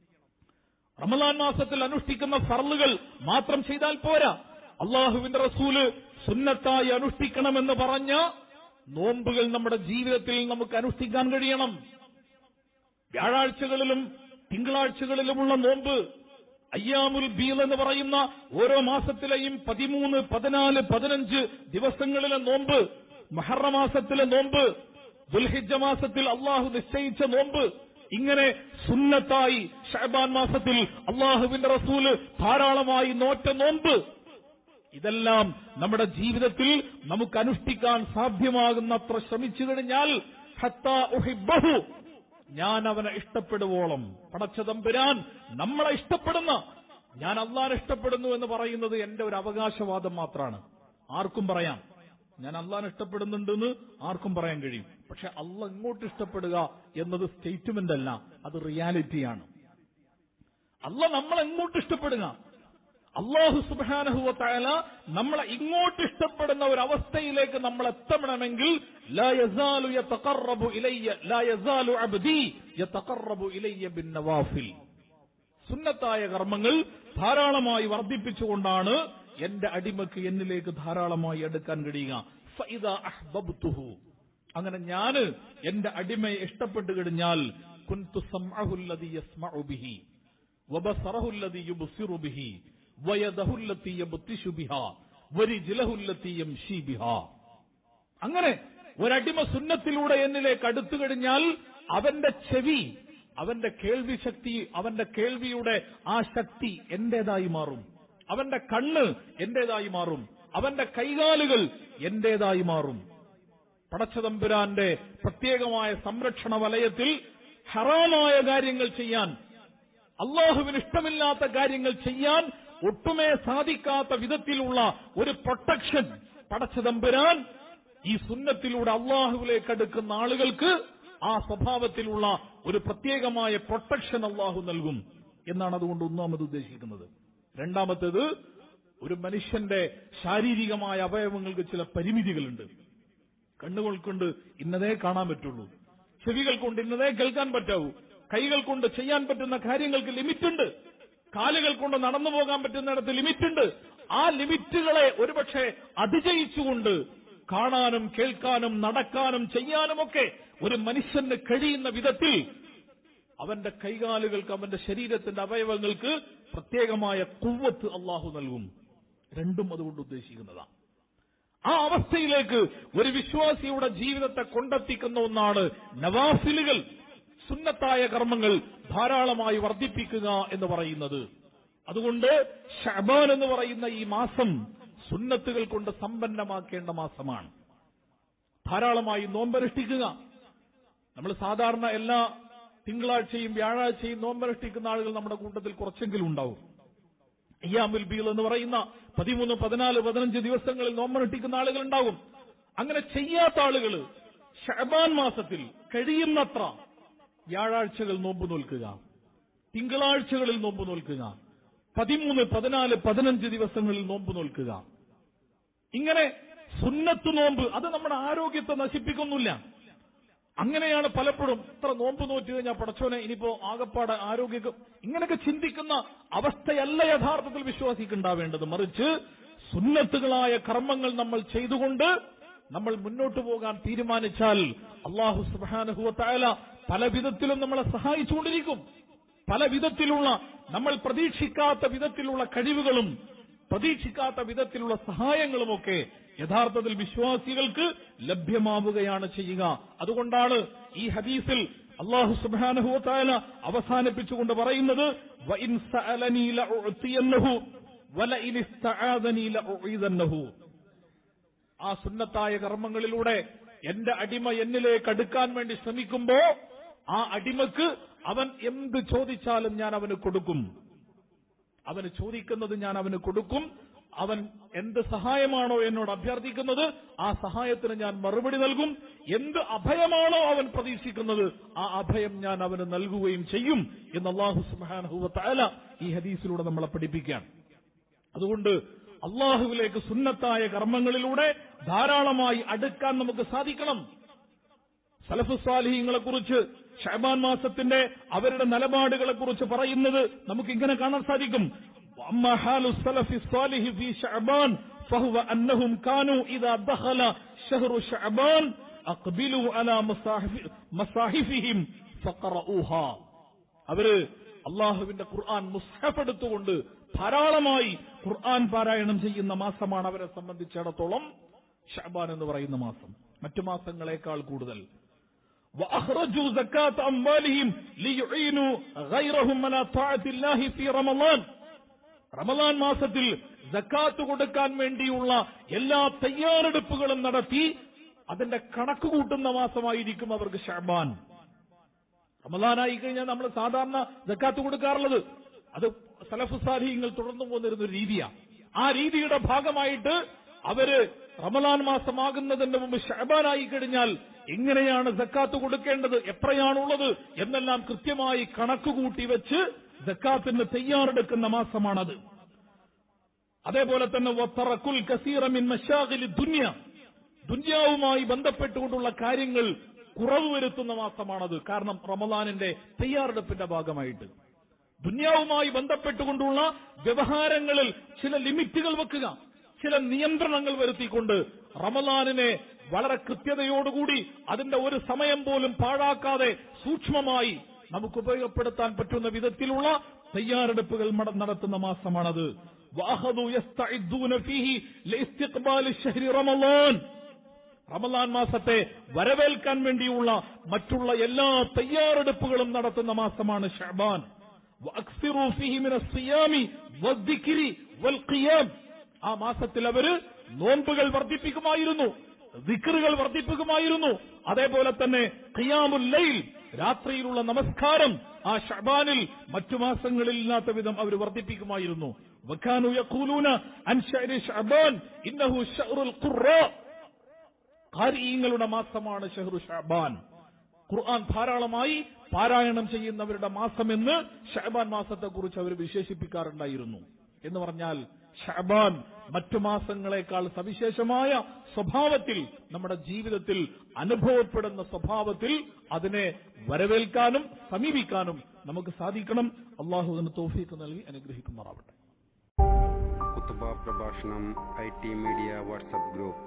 റമദാൻ മാസത്തിൽ അനുഷ്ഠിക്കുന്ന ഫർളുകൾ മാത്രം ചെയ്താൽ പോരാ അള്ളാഹുവിന്റെ റസൂല് സുന്നത്തായി അനുഷ്ഠിക്കണമെന്ന് പറഞ്ഞ നോമ്പുകൾ നമ്മുടെ ജീവിതത്തിൽ നമുക്ക് അനുഷ്ഠിക്കാൻ കഴിയണം വ്യാഴാഴ്ചകളിലും തിങ്കളാഴ്ചകളിലുമുള്ള നോമ്പ് അയ്യാമുൽ ബീൽ എന്ന് പറയുന്ന ഓരോ മാസത്തിലെയും പതിമൂന്ന് പതിനാല് പതിനഞ്ച് ദിവസങ്ങളിലെ നോമ്പ് മഹറ മാസത്തിലെ നോമ്പ് ദുൽഹിജ മാസത്തിൽ അള്ളാഹു നിശ്ചയിച്ച നോമ്പ് ഇങ്ങനെ സുന്നത്തായി ഷഹബാൻ മാസത്തിൽ അള്ളാഹുവിന്റെ റസൂല് ധാരാളമായി നോറ്റ നോമ്പ് ഇതെല്ലാം നമ്മുടെ ജീവിതത്തിൽ നമുക്ക് അനുഷ്ഠിക്കാൻ സാധ്യമാകുന്നത്ര ശ്രമിച്ചു കഴിഞ്ഞാൽ ഹത്താ ഉഹിബ്ബഹു ഞാൻ അവനെ ഇഷ്ടപ്പെടുവോളം പടച്ചതമ്പുരാൻ നമ്മളെ ഇഷ്ടപ്പെടുന്ന ഞാൻ അള്ളാനെ ഇഷ്ടപ്പെടുന്നു എന്ന് പറയുന്നത് എന്റെ ഒരു അവകാശവാദം മാത്രമാണ് ആർക്കും പറയാം ഞാൻ അള്ളാനെ ഇഷ്ടപ്പെടുന്നുണ്ടെന്ന് ആർക്കും പറയാൻ കഴിയും പക്ഷെ അള്ള ഇങ്ങോട്ട് ഇഷ്ടപ്പെടുക എന്നത് സ്റ്റേറ്റ്മെന്റ് അല്ല അത് റിയാലിറ്റിയാണ് അല്ല നമ്മളെ എങ്ങോട്ട് ഇഷ്ടപ്പെടുക അള്ളാഹു സുബാനഹുവ തആല നമ്മളെ ഇങ്ങോട്ട് ഇഷ്ടപ്പെടുന്ന ഒരു അവസ്ഥയിലേക്ക് നമ്മൾ എത്തണമെങ്കിൽ ലാ യസാലു യതഖറബു ഇലയ്യ ലാ യസാലു അബ്ദി യതഖറബു ഇലയ്യ ബിന്നവാഫിൽ സുന്നത്തായ കർമ്മങ്ങൾ ധാരാളമായി വർദ്ധിപ്പിച്ചുകൊണ്ടാണ് എന്റെ അടിമക്ക് എന്നിലേക്ക് ധാരാളമായി എടുക്കാൻ കഴിയുക ഫഇദാ അഹ്ബബ്തുഹു അങ്ങനെ ഞാന് എന്റെ അടിമയെ ഇഷ്ടപ്പെട്ടു കഴിഞ്ഞാൽ കുൻതു സംഅഹുല്ലദി യസ്മഉ ബിഹി വബസറഹുല്ലദി യുബ്സിറു ബിഹി വയദഹുല്ലത്തി യബ്തിഷു ബിഹാ വരിജ്ലഹുല്ലത്തി യംശി ബിഹാ അങ്ങനെ ഒരടിമ സുന്നത്തിലൂടെ എന്നിലേക്ക് അടുത്തു കഴിഞ്ഞാൽ അവന്റെ ചെവി അവന്റെ കേൾവി ശക്തി അവന്റെ കേൾവിയുടെ ആ ശക്തി എന്റേതായി മാറും അവന്റെ കണ്ണ് എന്റേതായി മാറും അവന്റെ കൈകാലുകൾ എന്റേതായി മാറും പടച്ചതമ്പുരാന്റെ പ്രത്യേകമായ സംരക്ഷണ വലയത്തിൽ ഹറാമായ കാര്യങ്ങൾ ചെയ്യാൻ അള്ളാഹുവിന് ഇഷ്ടമില്ലാത്ത കാര്യങ്ങൾ ചെയ്യാൻ ഒട്ടുമേ സാധിക്കാത്ത വിധത്തിലുള്ള ഒരു പ്രൊട്ടക്ഷൻ പടച്ചതമ്പുരാൻ ഈ സുന്നത്തിലൂടെ അള്ളാഹുവിലേക്ക് അടുക്കുന്ന ആളുകൾക്ക് ആ സ്വഭാവത്തിലുള്ള ഒരു പ്രത്യേകമായ പ്രൊട്ടക്ഷൻ അള്ളാഹു നൽകും എന്നാണ് അതുകൊണ്ട് ഒന്നാമത് ഉദ്ദേശിക്കുന്നത് രണ്ടാമത്തേത് ഒരു മനുഷ്യന്റെ ശാരീരികമായ അവയവങ്ങൾക്ക് ചില പരിമിതികളുണ്ട് കണ്ണുകൾ കൊണ്ട് ഇന്നതേ കാണാൻ പറ്റുള്ളൂ ചെവികൾ കൊണ്ട് ഇന്നതേ കേൾക്കാൻ പറ്റാവൂ കൈകൾ കൊണ്ട് ചെയ്യാൻ പറ്റുന്ന കാര്യങ്ങൾക്ക് ലിമിറ്റുണ്ട് കാലുകൾ കൊണ്ട് നടന്നു പോകാൻ പറ്റുന്നിടത്ത് ലിമിറ്റുണ്ട് ആ ലിമിറ്റുകളെ ഒരുപക്ഷെ അതിജയിച്ചുകൊണ്ട് കാണാനും കേൾക്കാനും നടക്കാനും ചെയ്യാനുമൊക്കെ ഒരു മനുഷ്യന് കഴിയുന്ന വിധത്തിൽ അവന്റെ കൈകാലുകൾക്ക് അവന്റെ ശരീരത്തിന്റെ അവയവങ്ങൾക്ക് പ്രത്യേകമായ കുവ്വത്ത് അള്ളാഹു നൽകും രണ്ടും അതുകൊണ്ട് ഉദ്ദേശിക്കുന്നതാണ് ആ അവസ്ഥയിലേക്ക് ഒരു വിശ്വാസിയുടെ ജീവിതത്തെ കൊണ്ടെത്തിക്കുന്ന ഒന്നാണ് നവാഫിലുകൾ സുന്നത്തായ കർമ്മങ്ങൾ ധാരാളമായി വർദ്ധിപ്പിക്കുക എന്ന് പറയുന്നത് അതുകൊണ്ട് ഷബാൻ എന്ന് പറയുന്ന ഈ മാസം സുന്നത്തുകൾ കൊണ്ട് സമ്പന്നമാക്കേണ്ട മാസമാണ് ധാരാളമായി നോമ്പനുഷ്ഠിക്കുക നമ്മൾ സാധാരണ എല്ലാ തിങ്കളാഴ്ചയും വ്യാഴാഴ്ചയും നോമ്പനുഷ്ഠിക്കുന്ന ആളുകൾ നമ്മുടെ കൂട്ടത്തിൽ കുറച്ചെങ്കിലും ഉണ്ടാവും അയ്യാമുൽ ബീൽ എന്ന് പറയുന്ന പതിമൂന്ന് പതിനാല് പതിനഞ്ച് ദിവസങ്ങളിൽ നോമ്പനുഷ്ഠിക്കുന്ന ആളുകൾ ഉണ്ടാകും അങ്ങനെ ചെയ്യാത്ത ആളുകൾ ഷഹബാൻ മാസത്തിൽ കഴിയുന്നത്ര വ്യാഴാഴ്ചകൾ നോമ്പ് നോൽക്കുക തിങ്കളാഴ്ചകളിൽ നോമ്പ് നോൽക്കുക പതിമൂന്ന് പതിനാല് പതിനഞ്ച് ദിവസങ്ങളിൽ നോമ്പ് നോൽക്കുക ഇങ്ങനെ സുന്നത്ത് നോമ്പ് അത് നമ്മുടെ ആരോഗ്യത്തെ നശിപ്പിക്കുന്നില്ല അങ്ങനെയാണ് പലപ്പോഴും ഇത്ര നോമ്പ് നോറ്റ് കഴിഞ്ഞാൽ പടച്ചോനെ ഇനിയിപ്പോ ആകപ്പാട് ആരോഗ്യ ഇങ്ങനെയൊക്കെ ചിന്തിക്കുന്ന അവസ്ഥയല്ല യഥാർത്ഥത്തിൽ വിശ്വാസിക്ക് ഉണ്ടാവേണ്ടത് മറിച്ച് സുന്നത്തുകളായ കർമ്മങ്ങൾ നമ്മൾ ചെയ്തുകൊണ്ട് നമ്മൾ മുന്നോട്ട് പോകാൻ തീരുമാനിച്ചാൽ അള്ളാഹു സുബാനുഹുവത്തായ പല വിധത്തിലും നമ്മളെ സഹായിച്ചുകൊണ്ടിരിക്കും പല വിധത്തിലുള്ള നമ്മൾ പ്രതീക്ഷിക്കാത്ത വിധത്തിലുള്ള കഴിവുകളും പ്രതീക്ഷിക്കാത്ത വിധത്തിലുള്ള സഹായങ്ങളുമൊക്കെ യഥാർത്ഥത്തിൽ വിശ്വാസികൾക്ക് ലഭ്യമാവുകയാണ് ചെയ്യുക അതുകൊണ്ടാണ് ഈ ഹദീസിൽ അള്ളാഹു സുബാനഹുല അവസാനിപ്പിച്ചുകൊണ്ട് പറയുന്നത് "വഇൻ സഅലനീ ലഉഅ്തിയന്നഹു വലഇൻ ഇസ്തആദനീ ലഉഈദന്നഹു." ആ സുന്നത്തായ കർമ്മങ്ങളിലൂടെ എന്റെ അടിമ എന്നിലേക്ക് അടുക്കാൻ വേണ്ടി ശ്രമിക്കുമ്പോ ആ അടിമക്ക് അവൻ എന്ത് ചോദിച്ചാലും ഞാൻ അവന് കൊടുക്കും അവന് ചോദിക്കുന്നത് ഞാൻ അവന് കൊടുക്കും അവൻ എന്ത് സഹായമാണോ എന്നോട് അഭ്യർത്ഥിക്കുന്നത് ആ സഹായത്തിന് ഞാൻ മറുപടി നൽകും എന്ത് അഭയമാണോ അവൻ പ്രതീക്ഷിക്കുന്നത് ആ അഭയം ഞാൻ അവന് നൽകുകയും ചെയ്യും എന്ന് അള്ളാഹു സുബാനഹുവ തആല ഈ ഹദീസിലൂടെ നമ്മളെ പഠിപ്പിക്കാൻ അതുകൊണ്ട് അള്ളാഹുവിലേക്ക് സുന്നത്തായ കർമ്മങ്ങളിലൂടെ ധാരാളമായി അടുക്കാൻ നമുക്ക് സാധിക്കണം സലഫു സാലിഹ്യങ്ങളെ കുറിച്ച് ഷഹബാൻ മാസത്തിന്റെ അവരുടെ നിലപാടുകളെ കുറിച്ച് പറയുന്നത് നമുക്ക് ഇങ്ങനെ കാണാൻ സാധിക്കും أما حال السلف الصالح في شعبان فهو أنهم كانوا إذا دخل شهر شعبان أقبلوا على مصاحف مصاحفهم فقرؤوها അവര് അള്ളാഹുവിന്റെ ഖുർആൻ മുസ്ഹഫ് എടുത്തുകൊണ്ട് ധാരാളമായി ഖുർആൻ പാരായണം ചെയ്യുന്ന മാസമാണ് അവരെ സംബന്ധിച്ചിടത്തോളം ഷഅബാൻ എന്ന് പറയുന്ന മാസം മറ്റു മാസങ്ങളെക്കാൾ കൂടുതൽ وأخرجوا زكاة أموالهم ليعينوا غيرهم على طاعة الله في رمضان റമദാൻ മാസത്തിൽ ജക്കാത്ത് കൊടുക്കാൻ വേണ്ടിയുള്ള എല്ലാ തയ്യാറെടുപ്പുകളും നടത്തി അതിന്റെ കണക്ക് കൂട്ടുന്ന മാസമായിരിക്കും അവർക്ക് ഷാബാൻ റമദാനായി കഴിഞ്ഞാൽ നമ്മൾ സാധാരണ ജക്കാത്ത് കൊടുക്കാറുള്ളത് അത് സലഫ് സാലിഹ്യങ്ങൾ തുടർന്നു പോന്നിരുന്ന ഒരു രീതിയാണ് ആ രീതിയുടെ ഭാഗമായിട്ട് അവര് റമദാൻ മാസമാകുന്നതിന് മുമ്പ് ഷഹബാനായി കഴിഞ്ഞാൽ എങ്ങനെയാണ് ജക്കാത്ത് കൊടുക്കേണ്ടത് എത്രയാണുള്ളത് എന്നെല്ലാം കൃത്യമായി കണക്കുകൂട്ടി വെച്ച് ജക്കാത്തിന് തയ്യാറെടുക്കുന്ന മാസമാണത് അതേപോലെ തന്നെ വത്തറക്കുൽ കസീറമിൻ മഷാഗിലി ദുന്യ ദുന്യാവുമായി ബന്ധപ്പെട്ടുകൊണ്ടുള്ള കാര്യങ്ങൾ കുറവ് വരുത്തുന്ന മാസമാണത് കാരണം റമദാനിന്റെ തയ്യാറെടുപ്പിന്റെ ഭാഗമായിട്ട് ദുന്യാവുമായി ബന്ധപ്പെട്ടുകൊണ്ടുള്ള വ്യവഹാരങ്ങളിൽ ചില ലിമിറ്റുകൾ വെക്കുക ചില നിയന്ത്രണങ്ങൾ വരുത്തിക്കൊണ്ട് റമദാനിനെ വളരെ കൃത്യതയോടുകൂടി അതിന്റെ ഒരു സമയം പോലും പാഴാക്കാതെ സൂക്ഷ്മമായി നമുക്ക് ഉപയോഗപ്പെടുത്താൻ പറ്റുന്ന വിധത്തിലുള്ള തയ്യാറെടുപ്പുകൾ മട- നടത്തുന്ന മാസമാണത് വാഹദു യസ്തഇദ്ദൂന ഫീഹി ലിഇസ്തിഖ്ബാലി ശഹ്രി റമളാൻ റമദാൻ മാസത്തെ വരവേൽക്കാൻ വേണ്ടിയുള്ള മറ്റുള്ള എല്ലാ തയ്യാറെടുപ്പുകളും നടത്തുന്ന മാസമാണ് ഷഅബാൻ വഅക്സിറു ഫീഹി മിന സിയാമി വദ്ദിക്രി വൽഖിയാം ആ മാസത്തിൽ അവര് നോമ്പുകൾ വർദ്ധിപ്പിക്കുമായിരുന്നു ദിക്റുകൾ വർദ്ധിപ്പിക്കുമായിരുന്നു അതേപോലെ തന്നെ ഖിയാമുൽ ലൈൽ രാത്രിയിലുള്ള നമസ്കാരം ആ ഷഅബാനിൽ മറ്റു മാസങ്ങളിൽ ഇല്ലാത്ത വിധം അവർ വർദ്ധിപ്പിക്കുമായിരുന്നു വക്കാനു യഖൂലൂന അൻ ശഅരി ഷഅബാൻ ഇന്നഹു ശഅറുൽ ഖുറാ ഖാരിയങ്ങളുടെ മാസമാണ് ഷഹ്റു ഷഅബാൻ ഖുർആൻ ധാരാളമായി പാരായണം ചെയ്യുന്നവരുടെ മാസമെന്ന് ഷഅബാൻ മാസത്തെക്കുറിച്ച് അവർ വിശേഷിപ്പിക്കാറുണ്ടായിരുന്നു എന്ന് പറഞ്ഞാൽ ഷഅബാൻ മറ്റു മാസങ്ങളെക്കാൾ സവിശേഷമായ സ്വഭാവത്തിൽ നമ്മുടെ ജീവിതത്തിൽ അനുഭവപ്പെടുന്ന സ്വഭാവത്തിൽ അതിനെ വരവേൽക്കാനും സമീപിക്കാനും നമുക്ക് സാധിക്കണം അള്ളാഹു അതിന് തോഫീക്ക് നൽകി അനുഗ്രഹിക്കുമാറാവട്ടെ കുത്തുബ പ്രഭാഷണം I T media WhatsApp group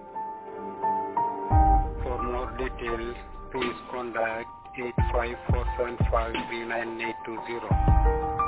For more details, please contact 854753980.